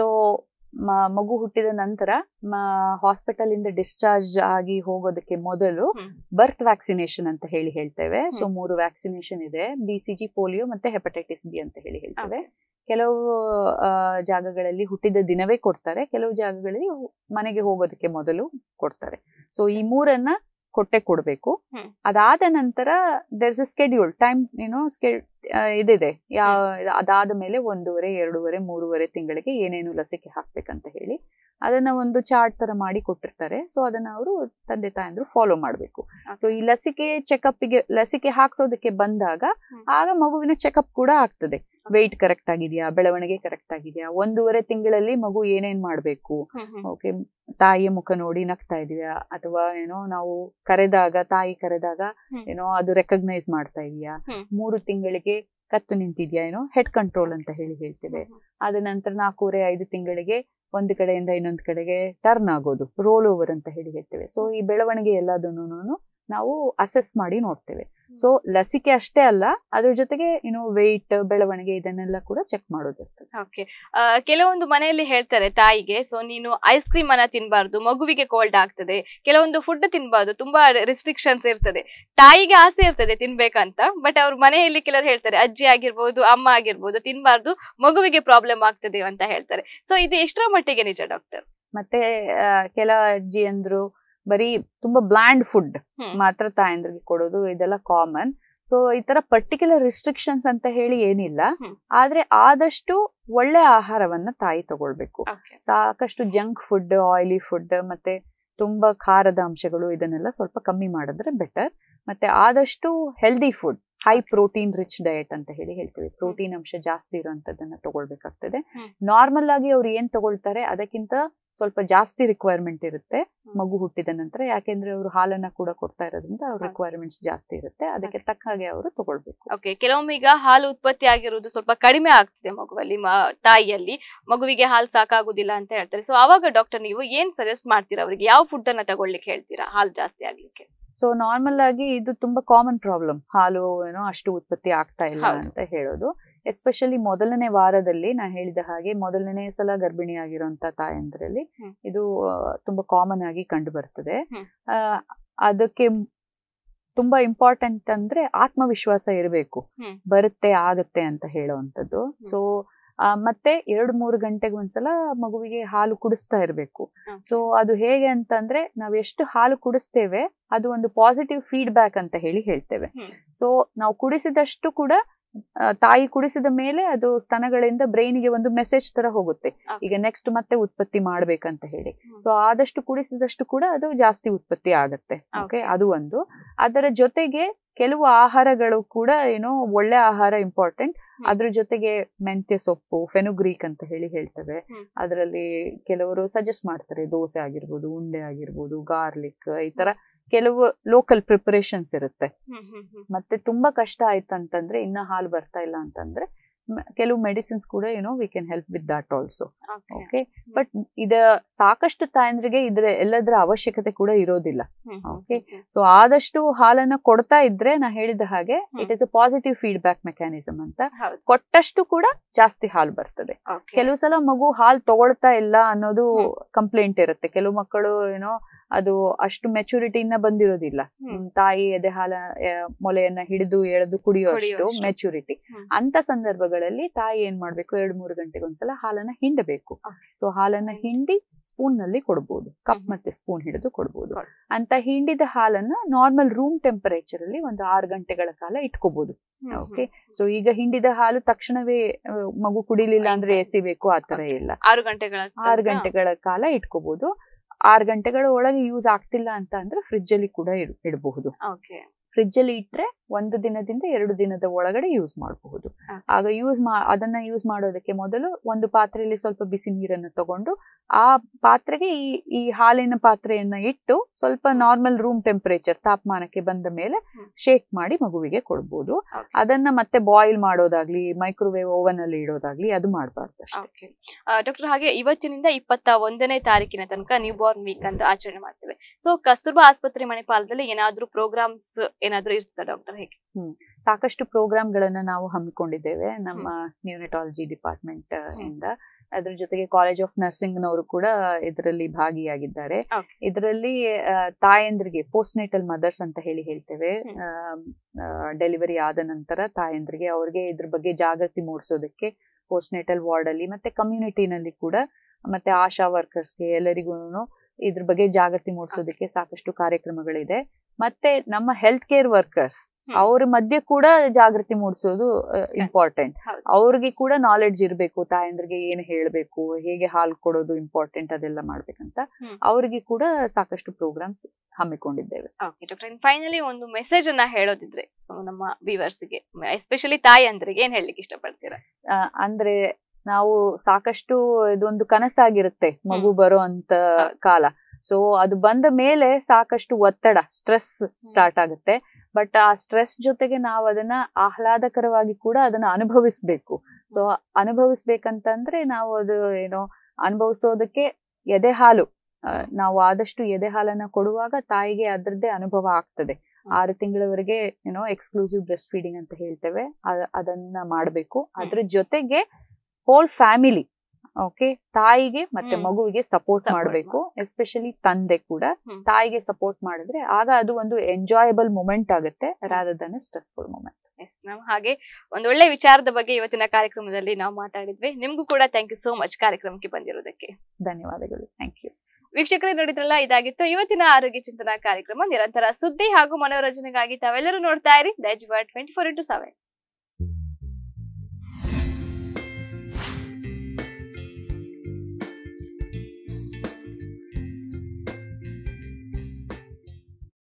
ಮಗು ಹುಟ್ಟಿದ ನಂತರ ಹಾಸ್ಪಿಟಲ್ ಇಂದ ಡಿಸ್ಚಾರ್ಜ್ ಆಗಿ ಹೋಗೋದಕ್ಕೆ ಮೊದಲು ಹ್ಮ್. ಬರ್ತ್ ವ್ಯಾಕ್ಸಿನೇಷನ್ ಅಂತ ಹೇಳಿ ಹೇಳ್ತೇವೆ ಸೊ ಹ್ಮ್. ಮೂರು ವ್ಯಾಕ್ಸಿನೇಷನ್ ಇದೆ ಬಿ ಸಿ ಜಿ ಪೋಲಿಯೋ ಮತ್ತೆ ಹೆಪಟೈಟಿಸ್ ಬಿ ಅಂತ ಹೇಳಿ ಹೇಳ್ತೇವೆ Okay. ಕೆಲವು ಆ, ಜಾಗಗಳಲ್ಲಿ ಹುಟ್ಟಿದ ದಿನವೇ ಕೊಡ್ತಾರೆ ಕೆಲವು ಜಾಗಗಳಲ್ಲಿ ಹು- ಮನೆಗೆ ಹೋಗೋದಕ್ಕೆ ಮೊದಲು ಕೊಡ್ತಾರೆ ಸೊ ಈ ಮೂರನ್ನ ಕೊಟ್ಟೆ ಕೊಡ್ಬೇಕು ಹ್ಮ್. ಅದಾದ ನಂತರ ದರ್ಸ್ ಅ ಸ್ಕೆಡ್ಯೂಲ್ ಟೈಮ್ ಏನೋ ಸ್ಕೆ ಇದಿದೆ ಯಾವ ಅದಾದ ಮೇಲೆ ಒಂದೂವರೆ ಎರಡೂವರೆ ಮೂರುವರೆ ತಿಂಗಳಿಗೆ ಏನೇನು ಲಸಿಕೆ ಹಾಕ್ಬೇಕಂತ ಹೇಳಿ ಅದನ್ನ ಒಂದು ಚಾರ್ಟ್ ತರ ಮಾಡಿ ಕೊಟ್ಟಿರ್ತಾರೆ ಸೊ ಅದನ್ನ ಅವರು ತಂದೆ ತಾಯಂದ್ರು ಫಾಲೋ ಮಾಡಬೇಕು ಸೊ ಈ ಲಸಿಕೆ ಚೆಕಪ್ಗೆ ಲಸಿಕೆ ಹಾಕ್ಸೋದಕ್ಕೆ ಬಂದಾಗ ಹ್ಮ್. ಆಗ ಮಗುವಿನ ಚೆಕಪ್ ಕೂಡ ಆಗ್ತದೆ ವೆಯ್ಟ್ ಕರೆಕ್ಟ್ ಆಗಿದೆಯಾ ಬೆಳವಣಿಗೆ ಕರೆಕ್ಟ್ ಆಗಿದೆಯಾ ಒಂದೂವರೆ ತಿಂಗಳಲ್ಲಿ ಮಗು ಏನೇನ್ ಮಾಡ್ಬೇಕು ಹ್ಮ್, ಹ್ಮ್. ಓಕೆ ತಾಯಿಯ ಮುಖ ನೋಡಿ ನಗ್ತಾ ಇದೆಯಾ ಅಥವಾ ಏನೋ ನಾವು ಕರೆದಾಗ ತಾಯಿ ಕರೆದಾಗ ಹ್ಮ್. ಏನೋ ಅದು ರೆಕಗ್ನೈಸ್ ಮಾಡ್ತಾ ಇದೆಯಾ ಹ್ಮ್. ಮೂರು ತಿಂಗಳಿಗೆ ಕತ್ತು ನಿಂತಿದ್ಯಾ ಏನೋ ಹೆಡ್ ಕಂಟ್ರೋಲ್ ಅಂತ ಹೇಳಿ ಹೇಳ್ತೇವೆ ಅದ ನಂತರ ನಾಲ್ಕೂವರೆ ಐದು ತಿಂಗಳಿಗೆ ಒಂದು ಕಡೆಯಿಂದ ಇನ್ನೊಂದು ಕಡೆಗೆ ಟರ್ನ್ ಆಗೋದು ರೋಲ್ ಓವರ್ ಅಂತ ಹೇಳಿ ಹೇಳ್ತೇವೆ ಸೊ ಈ ಬೆಳವಣಿಗೆ ಎಲ್ಲದನ್ನು ನಾವು ಅಸೆಸ್ ಮಾಡಿ ನೋಡ್ತೇವೆ ಸೊ ಲಸಿಕೆ ಅಷ್ಟೇ ಅಲ್ಲ ಅದ್ರ ಜೊತೆಗೆ ಏನು ವೆಯ್ಟ್ ಬೆಳವಣಿಗೆ ಇದನ್ನೆಲ್ಲ ಕೂಡ ಚೆಕ್ ಮಾಡೋದಿರ್ತದೆ ಓಕೆ ಕೆಲವೊಂದು ಮನೆಯಲ್ಲಿ ಹೇಳ್ತಾರೆ ತಾಯಿಗೆ ಸೊ ನೀನು ಐಸ್ ಕ್ರೀಮ್ ಅನ್ನ ತಿನ್ಬಾರ್ದು ಮಗುವಿಗೆ ಕೋಲ್ಡ್ ಆಗ್ತದೆ ಕೆಲವೊಂದು ಫುಡ್ ತಿನ್ಬಾರ್ದು ತುಂಬಾ ರೆಸ್ಟ್ರಿಕ್ಷನ್ಸ್ ಇರ್ತದೆ ತಾಯಿಗೆ ಆಸೆ ಇರ್ತದೆ ತಿನ್ಬೇಕಂತ ಬಟ್ ಅವ್ರ ಮನೆಯಲ್ಲಿ ಕೆಲವರು ಹೇಳ್ತಾರೆ ಅಜ್ಜಿ ಆಗಿರ್ಬೋದು ಅಮ್ಮ ಆಗಿರ್ಬೋದು ತಿನ್ಬಾರ್ದು ಮಗುವಿಗೆ ಪ್ರಾಬ್ಲಮ್ ಆಗ್ತದೆ ಅಂತ ಹೇಳ್ತಾರೆ ಸೊ ಇದು ಎಷ್ಟರ ಮಟ್ಟಿಗೆ ನಿಜ ಡಾಕ್ಟರ್ ಮತ್ತೆ ಆ, ಕೆಲ ಅಜ್ಜಿಯಂದ್ರು ಬರೀ ತುಂಬಾ ಬ್ಲ್ಯಾಂಡ್ ಫುಡ್ ಹ್ಮ್. ಮಾತ್ರ ತಾಯಂದ್ರಿಗೆ ಕೊಡೋದು ಇದೆಲ್ಲ ಕಾಮನ್ ಸೊ ಈ ತರ ಪರ್ಟಿಕ್ಯುಲರ್ ರಿಸ್ಟ್ರಿಕ್ಷನ್ಸ್ ಅಂತ ಹೇಳಿ ಏನಿಲ್ಲ ಹ್ಮ್. ಆದ್ರೆ ಆದಷ್ಟು ಒಳ್ಳೆ ಆಹಾರವನ್ನ ತಾಯಿ ತಗೊಳ್ಬೇಕು Okay. ಸಾಕಷ್ಟು ಜಂಕ್ ಫುಡ್ ಆಯಿಲಿ ಫುಡ್ ಮತ್ತೆ ತುಂಬಾ ಖಾರದ ಅಂಶಗಳು ಇದನ್ನೆಲ್ಲ ಸ್ವಲ್ಪ ಕಮ್ಮಿ ಮಾಡಿದ್ರೆ ಬೆಟರ್ ಮತ್ತೆ ಆದಷ್ಟು healthy food high protein rich diet ಅಂತ ಹೇಳಿ ಹೇಳ್ತೀವಿ ಪ್ರೋಟೀನ್ ಅಂಶ ಜಾಸ್ತಿ ಇರುವಂತದನ್ನ ತಗೊಳ್ಬೇಕಾಗ್ತದೆ ಹ್ಮ್. ನಾರ್ಮಲ್ ಆಗಿ ಅವ್ರು ಏನ್ ತಗೊಳ್ತಾರೆ ಅದಕ್ಕಿಂತ ಸ್ವಲ್ಪ ಜಾಸ್ತಿ ರಿಕ್ವೈರ್ಮೆಂಟ್ ಇರುತ್ತೆ ಮಗು ಹುಟ್ಟಿದ ನಂತರ ಯಾಕೆಂದ್ರೆ ಅವರು ಹಾಲನ್ನ ಕೂಡ ಕೊಡ್ತಾ ಇರೋದ್ರಿಂದ ಅವ್ರ ಹೌದು. ರಿಕ್ವೈರ್ಮೆಂಟ್ಸ್ ಜಾಸ್ತಿ ಇರುತ್ತೆ ಅದಕ್ಕೆ ತಕ್ಕ ಹಾಗೆ ಅವರು ತಗೊಳ್ಬೇಕು ಓಕೆ ಕೆಲವೊಮ್ಮೆ ಈಗ ಹಾಲು ಉತ್ಪತ್ತಿ ಆಗಿರುವುದು ಸ್ವಲ್ಪ ಕಡಿಮೆ ಆಗ್ತಿದೆ ಮಗುವಲ್ಲಿ ಮ- ತಾಯಿಯಲ್ಲಿ ಮಗುವಿಗೆ ಹಾಲು ಸಾಕಾಗುದಿಲ್ಲ ಅಂತ ಹೇಳ್ತಾರೆ ಸೊ ಅವಾಗ ಡಾಕ್ಟರ್ ನೀವು ಏನ್ ಸಜೆಸ್ಟ್ ಮಾಡ್ತೀರಾ ಅವರಿಗೆ ಯಾವ ಫುಡ್ ಅನ್ನ ತಗೊಳ್ಳಿಕ್ಕೆ ಹೇಳ್ತೀರಾ ಹಾಲು ಜಾಸ್ತಿ ಆಗ್ಲಿಕ್ಕೆ ಸೊ ನಾರ್ಮಲ್ ಆಗಿ ಇದು ತುಂಬಾ ಕಾಮನ್ ಪ್ರಾಬ್ಲಮ್ ಹಾಲು ಏನೋ ಅಷ್ಟು ಉತ್ಪತ್ತಿ ಆಗ್ತಾ ಇಲ್ಲ ಹೌದು. ಅಂತ ಹೇಳೋದು ಎಸ್ಪೆಷಲಿ ಮೊದಲನೇ ವಾರದಲ್ಲಿ ನಾ ಹೇಳಿದ ಹಾಗೆ ಮೊದಲನೇ ಸಲ ಗರ್ಭಿಣಿ ಆಗಿರುವಂತ ತಾಯಂದ್ರಲ್ಲಿ ಹ್ಮ್. ಇದು ಆ, ತುಂಬಾ ಕಾಮನ್ ಆಗಿ ಕಂಡು ಬರ್ತದೆ ಹ್ಮ್. ಆ, ಅದಕ್ಕೆ ಮ್- ತುಂಬಾ ಇಂಪಾರ್ಟೆಂಟ್ ಅಂದ್ರೆ ಆತ್ಮವಿಶ್ವಾಸ ಇರಬೇಕು ಹ್ಮ್. ಬರುತ್ತೆ ಆಗತ್ತೆ ಅಂತ ಹೇಳುವಂಥದ್ದು ಸೊ ಮತ್ತೆ ಎರಡು ಮೂರು ಗಂಟೆಗೆ ಒಂದ್ಸಲ ಮಗುವಿಗೆ ಹಾಲು ಕುಡಿಸ್ತಾ ಇರಬೇಕು ಹ್ಮ್. ಸೊ ಅದು ಹೇಗೆ ಅಂತಂದ್ರೆ ನಾವ್ ಎಷ್ಟು ಹಾಲು ಕುಡಿಸ್ತೇವೆ ಅದು ಒಂದು ಪಾಸಿಟಿವ್ ಫೀಡ್ಬ್ಯಾಕ್ ಅಂತ ಹೇಳಿ ಹೇಳ್ತೇವೆ ಹ್ಮ್. ಸೊ ನಾವು ಕುಡಿಸಿದಷ್ಟು ಕೂಡ ಆ, ತಾಯಿ ಕುಡಿಸಿದ ಮೇಲೆ ಅದು ಸ್ತನಗಳಿಂದ ಬ್ರೈನ್ಗೆ ಒಂದು ಮೆಸೇಜ್ ತರ ಹೋಗುತ್ತೆ Okay. ಈಗ ನೆಕ್ಸ್ಟ್ ಮತ್ತೆ ಉತ್ಪತ್ತಿ ಮಾಡ್ಬೇಕಂತ ಹೇಳಿ ಹ್ಮ್. ಸೊ ಆದಷ್ಟು ಕುಡಿಸಿದಷ್ಟು ಕೂಡ ಅದು ಜಾಸ್ತಿ ಉತ್ಪತ್ತಿ ಆಗತ್ತೆ ಓಕೆ Okay. ಅದು ಒಂದು ಅದರ ಜೊತೆಗೆ ಕೆಲವು ಆಹಾರಗಳು ಕೂಡ ಏನೋ ಒಳ್ಳೆ ಆಹಾರ ಇಂಪಾರ್ಟೆಂಟ್ ಹ್ಮ್. ಅದ್ರ ಜೊತೆಗೆ ಮೆಂತ್ಯ ಸೊಪ್ಪು ಫೆನುಗ್ರೀಕ್ ಅಂತ ಹೇಳಿ ಹೇಳ್ತೇವೆ ಹ್ಮ್. ಅದರಲ್ಲಿ ಕೆಲವರು ಸಜೆಸ್ಟ್ ಮಾಡ್ತಾರೆ ದೋಸೆ ಆಗಿರ್ಬೋದು ಉಂಡೆ ಆಗಿರ್ಬೋದು ಗಾರ್ಲಿಕ್ ಈ ತರ ಕೆಲವು ಲೋಕಲ್ ಪ್ರಿಪರೇಷನ್ಸ್ ಇರುತ್ತೆ ಹ್ಮ್ ಹ್ಮ್ ಹ್ಮ್ ಮತ್ತೆ ತುಂಬಾ ಕಷ್ಟ ಆಯ್ತಂತಂದ್ರೆ ಇನ್ನ ಹಾಲು ಬರ್ತಾ ಇಲ್ಲ ಅಂತಂದ್ರೆ ಮ- ಕೆಲವು ಮೆಡಿಸಿನ್ಸ್ ಕೂಡ ಏನೋ we can help with that also Okay. Okay but ಇದ ಸಾಕಷ್ಟು ತಾಯಂದ್ರಿಗೆ ಇದ್ರ ಎಲ್ಲದರ ಅವಶ್ಯಕತೆ ಕೂಡ ಇರೋದಿಲ್ಲ ಹ್ಮ್ ಹ್ಮ್ Okay. ಹ್ಮ್ ಸೊ ಆದಷ್ಟು ಹಾಲನ್ನ ಕೊಡ್ತಾ ಇದ್ರೆ ನಾ ಹೇಳಿದ ಹಾಗೆ hmm. It is a positive feedback mechanism ಅಂತ ಹೌದು ಕೊಟ್ಟಷ್ಟು ಕೂಡ ಜಾಸ್ತಿ ಹಾಲು ಬರ್ತದೆ Okay. ಕೆಲವು ಸಲ ಮಗು ಹಾಲು ತಗೊಳ್ತಾ ಇಲ್ಲ ಅನ್ನೋದು ಹ್ಮ್. ಕಂಪ್ಲೇಂಟ್ ಇರುತ್ತೆ ಕೆಲವು ಮಕ್ಕಳು ಏನೋ ಅದು ಅಷ್ಟು ಮೆಚುರಿಟಿ ಇನ್ನ ಬಂದಿರೋದಿಲ್ಲ ಹ್ಮ್. ಹ್ಮ್, ತಾಯಿ ಎದೆ ಹಾಲ ಆ, ಮೊಲೆಯನ್ನ ಹಿಡಿದು ಎಳೆದು ಕುಡಿಯುವಷ್ಟು ಕುಡಿಯುವಷ್ಟು. ಮೆಚುರಿಟಿ ಹ್ಮ್. ಅಂತ ಸಂದರ್ಭಗಳಲ್ಲಿ ತಾಯಿ ಏನ್ ಮಾಡ್ಬೇಕು ಎರಡು ಮೂರು ಗಂಟೆಗೆ ಒಂದ್ಸಲ ಹಾಲನ್ನ ಹಿಂಡಬೇಕು Okay. ಸೊ ಹಾಲನ್ನ ಹಿಂಡಿ ಸ್ಪೂನ್ ನಲ್ಲಿ ಕೊಡ್ಬೋದು ಕಪ್ ಹ್ಮ್. ಮತ್ತೆ ಸ್ಪೂನ್ ಹಿಡಿದು ಕೊಡ್ಬೋದು ಕೊಡ್- ಅಂತ ಹಿಂಡಿದ ಹಾಲನ್ನ ನಾರ್ಮಲ್ ರೂಮ್ ಟೆಂಪರೇಚರ್ ಅಲ್ಲಿ ಒಂದು ಆರು ಗಂಟೆಗಳ ಕಾಲ ಇಟ್ಕೋಬಹುದು ಹ್ಮ್ ಹ್ಮ್. ಓಕೆ ಸೊ ಈಗ ಹಿಂಡಿದ ಹಾಲು ತಕ್ಷಣವೇ ಆ, ಮಗು ಕುಡಿಲಿಲ್ಲ ಅಂದ್ರೆ ಎಸಿಬೇಕು ಆ ತರ ಇಲ್ಲ ಆರು ಗಂಟೆಗಳ ಆರು ತನಕ? ಗಂಟೆಗಳ ಕಾಲ ಇಟ್ಕೋಬಹುದು ಆರು ಗಂಟೆಗಳ ಒಳಗೆ ಯೂಸ್ ಆಗ್ತಿಲ್ಲ ಅಂತ ಅಂದ್ರೆ ಫ್ರಿಜ್ ಅಲ್ಲಿ ಕೂಡ ಇಡ್- ಇಡಬಹುದು Okay. ಫ್ರಿಜ್ ಅಲ್ಲಿ ಇಟ್ರೆ ಒಂದು ದಿನದಿಂದ ಎರಡು ದಿನದ ಒಳಗಡೆ ಯೂಸ್ ಮಾಡಬಹುದು Okay. ಆಗ ಯೂಸ್ ಮಾ ಅದನ್ನ ಯೂಸ್ ಮಾಡೋದಕ್ಕೆ ಮೊದಲು ಒಂದು ಪಾತ್ರೆಯಲ್ಲಿ ಸ್ವಲ್ಪ ಬಿಸಿ ನೀರನ್ನು ತಗೊಂಡು ಆ ಪಾತ್ರೆಗೆ ಈ ಈ ಹಾಲಿನ ಪಾತ್ರೆಯನ್ನ ಇಟ್ಟು ಸ್ವಲ್ಪ ನಾರ್ಮಲ್ ರೂಮ್ ಟೆಂಪರೇಚರ್ ತಾಪಮಾನಕ್ಕೆ ಬಂದ ಮೇಲೆ ಹ್ಮ್. ಶೇಕ್ ಮಾಡಿ ಮಗುವಿಗೆ ಕೊಡ್ಬೋದು Okay. ಅದನ್ನ ಮತ್ತೆ ಬಾಯ್ಲ್ ಮಾಡೋದಾಗ್ಲಿ ಮೈಕ್ರೋವೇವ್ ಓವನ್ ಅಲ್ಲಿ ಇಡೋದಾಗ್ಲಿ ಅದು ಮಾಡಬಾರ್ದು ಅಷ್ಟೇ ಓಕೆ ಡಾಕ್ಟರ್ ಹಾಗೆ ಇವತ್ತಿನಿಂದ ಇಪ್ಪತ್ತ ಒಂದನೇ ತಾರೀಕಿನ ತನಕ ನ್ಯೂ ಬಾರ್ನ್ ವೀಕ್ ಅಂತ ಆಚರಣೆ ಮಾಡ್ತೇವೆ ಸೊ ಕಸ್ತೂರ್ಬಾ ಆಸ್ಪತ್ರೆ ಮಣಿಪಾಲದಲ್ಲಿ ಏನಾದ್ರೂ ಪ್ರೋಗ್ರಾಮ್ಸ್ ಏನಾದ್ರೂ ಇರ್ತದ ಡಾಕ್ಟರ್ ಹೇಗೆ ಸಾಕಷ್ಟು ಪ್ರೋಗ್ರಾಮ್ ಗಳನ್ನ ನಾವು ಹಮ್ಮಿಕೊಂಡಿದ್ದೇವೆ ನಮ್ಮ ನ್ಯೂನಟಾಲಜಿ ಡಿಪಾರ್ಟ್ಮೆಂಟ್ ಇಂದ ಅದ್ರ ಜೊತೆಗೆ ಕಾಲೇಜ್ ಆಫ್ ನರ್ಸಿಂಗ್ ನವರು ಕೂಡ ಇದರಲ್ಲಿ ಭಾಗಿಯಾಗಿದ್ದಾರೆ Okay. ಇದರಲ್ಲಿ ತಾಯಂದ್ರಿಗೆ ಪೋಸ್ಟ್ ನೇಟಲ್ ಮದರ್ಸ್ ಅಂತ ಹೇಳಿ ಹೇಳ್ತೇವೆ ಹ್ಮ್. ಡೆಲಿವರಿ ಆದ ನಂತರ ತಾಯಂದ್ರಿಗೆ ಅವ್ರಿಗೆ ಇದ್ರ ಬಗ್ಗೆ ಜಾಗೃತಿ ಮೂಡಿಸೋದಕ್ಕೆ ಪೋಸ್ಟ್ ನೇಟಲ್ ವಾರ್ಡ್ ಅಲ್ಲಿ ಮತ್ತೆ ಕಮ್ಯುನಿಟಿನಲ್ಲಿ ಕೂಡ ಮತ್ತೆ ಆಶಾ ವರ್ಕರ್ಸ್ಗೆ ಎಲ್ಲರಿಗೂ ಇದ್ರ ಬಗ್ಗೆ ಜಾಗೃತಿ ಮೂಡಿಸೋದಕ್ಕೆ ಸಾಕಷ್ಟು ಕಾರ್ಯಕ್ರಮಗಳಿದೆ ಮತ್ತೆ ನಮ್ಮ ಹೆಲ್ತ್ ಕೇರ್ ವರ್ಕರ್ಸ್ ಹ್ಮ್. ಅವ್ರ ಮಧ್ಯೆ ಕೂಡ ಜಾಗೃತಿ ಮೂಡಿಸೋದು ಇಂಪಾರ್ಟೆಂಟ್ ಹೌದು. ಅವ್ರಿಗೆ ಕೂಡ ನಾಲೆಡ್ಜ್ ಇರಬೇಕು ತಾಯಂದ್ರಿಗೆ ಏನ್ ಹೇಳ್ಬೇಕು ಹೇಗೆ ಹಾಲು ಕೊಡೋದು ಇಂಪಾರ್ಟೆಂಟ್ ಅದೆಲ್ಲ ಮಾಡ್ಬೇಕಂತ ಹ್ಮ್. ಅವ್ರಿಗೆ ಕೂಡ ಸಾಕಷ್ಟು ಪ್ರೋಗ್ರಾಮ್ಸ್ ಹಮ್ಮಿಕೊಂಡಿದ್ದೇವೆ ಓಕೆ ಡಾಕ್ಟರ್ ಫೈನಲಿ ಒಂದು ಮೆಸೇಜ್ ಅನ್ನ ಹೇಳೋದಿದ್ರೆ so ನಮ್ಮ viewers ಗೆ ಎಸ್ಪೆಷಲಿ ತಾಯಿ ಅಂದ್ರಿಗೆ ಏನ್ ಹೇಳಲಿಕ್ಕೆ ಇಷ್ಟಪಡ್ತೀರಾ ಆ, ಅಂದ್ರೆ ನಾವು ಸಾಕಷ್ಟು ಇದೊಂದು ಕನಸಾಗಿರುತ್ತೆ ಮಗು ಬರೋ ಅಂತ ಹೌದು. ಕಾಲ ಸೊ ಅದು ಬಂದ ಮೇಲೆ ಸಾಕಷ್ಟು ಒತ್ತಡ ಸ್ಟ್ರೆಸ್ ಸ್ಟಾರ್ಟ್ ಆಗುತ್ತೆ ಬಟ್ ಆ ಸ್ಟ್ರೆಸ್ ಜೊತೆಗೆ ನಾವು ಅದನ್ನ ಆಹ್ಲಾದಕರವಾಗಿ ಕೂಡ ಅದನ್ನ ಅನುಭವಿಸ್ಬೇಕು ಸೊ ಅನುಭವಿಸ್ಬೇಕಂತಂದ್ರೆ ನಾವು ಅದು ಏನೋ ಅನುಭವಿಸೋದಕ್ಕೆ ಎದೆ ಹಾಲು ಆ, ನಾವು ಆದಷ್ಟು ಎದೆ ಹಾಲನ್ನ ಕೊಡುವಾಗ ತಾಯಿಗೆ ಅದ್ರದ್ದೇ ಅನುಭವ ಆಗ್ತದೆ ಆರು ತಿಂಗಳವರೆಗೆ ಏನೋ ಎಕ್ಸ್ಕ್ಲೂಸಿವ್ ಬ್ರೆಸ್ಟ್ ಫೀಡಿಂಗ್ ಅಂತ ಹೇಳ್ತೇವೆ ಅದ- ಅದನ್ನ ಮಾಡಬೇಕು ಅದ್ರ ಜೊತೆಗೆ ಹೋಲ್ ಫ್ಯಾಮಿಲಿ ಓಕೆ ತಾಯಿಗೆ ಮತ್ತೆ ಹ್ಮ್. ಮಗುವಿಗೆ ಸಪೋರ್ಟ್ Support ಮಾಡಬೇಕು ಎಸ್ಪೆಷಲಿ ತಂದೆ ಕೂಡ ಹ್ಮ್. ತಾಯಿಗೆ ಸಪೋರ್ಟ್ ಮಾಡಿದ್ರೆ ಆಗ ಅದು ಒಂದು ಎಂಜಾಯಬಲ್ ಮೂಮೆಂಟ್ ಆಗುತ್ತೆ rather than stressful moment yes ma'am ಹಾಗೆ ಒಂದು ಒಳ್ಳೆ ವಿಚಾರದ ಬಗ್ಗೆ ಇವತ್ತಿನ ಕಾರ್ಯಕ್ರಮದಲ್ಲಿ ನಾವು ಮಾತಾಡಿದ್ವಿ ನಿಮ್ಗೂ ಕೂಡ ಥ್ಯಾಂಕ್ ಯು ಸೋ ಮಚ್ ಕಾರ್ಯಕ್ರಮಕ್ಕೆ ಬಂದಿರೋದಕ್ಕೆ ಧನ್ಯವಾದಗಳು ಥ್ಯಾಂಕ್ ಯು ವೀಕ್ಷಕರೇ ನೋಡಿದ್ರಲ್ಲ ಇದಾಗಿತ್ತು ಇವತ್ತಿನ ಆರೋಗ್ಯ ಚಿಂತನಾ ಕಾರ್ಯಕ್ರಮ ನಿರಂತರ ಸುದ್ದಿ ಹಾಗೂ ಮನೋರಂಜನೆಗಾಗಿ ತಾವೆಲ್ಲರೂ ನೋಡ್ತಾ ಇರಿ ದೈಜ್ ಟ್ವೆಂಟಿ ಫೋರ್ ಇಂಟು ಸೆವೆನ್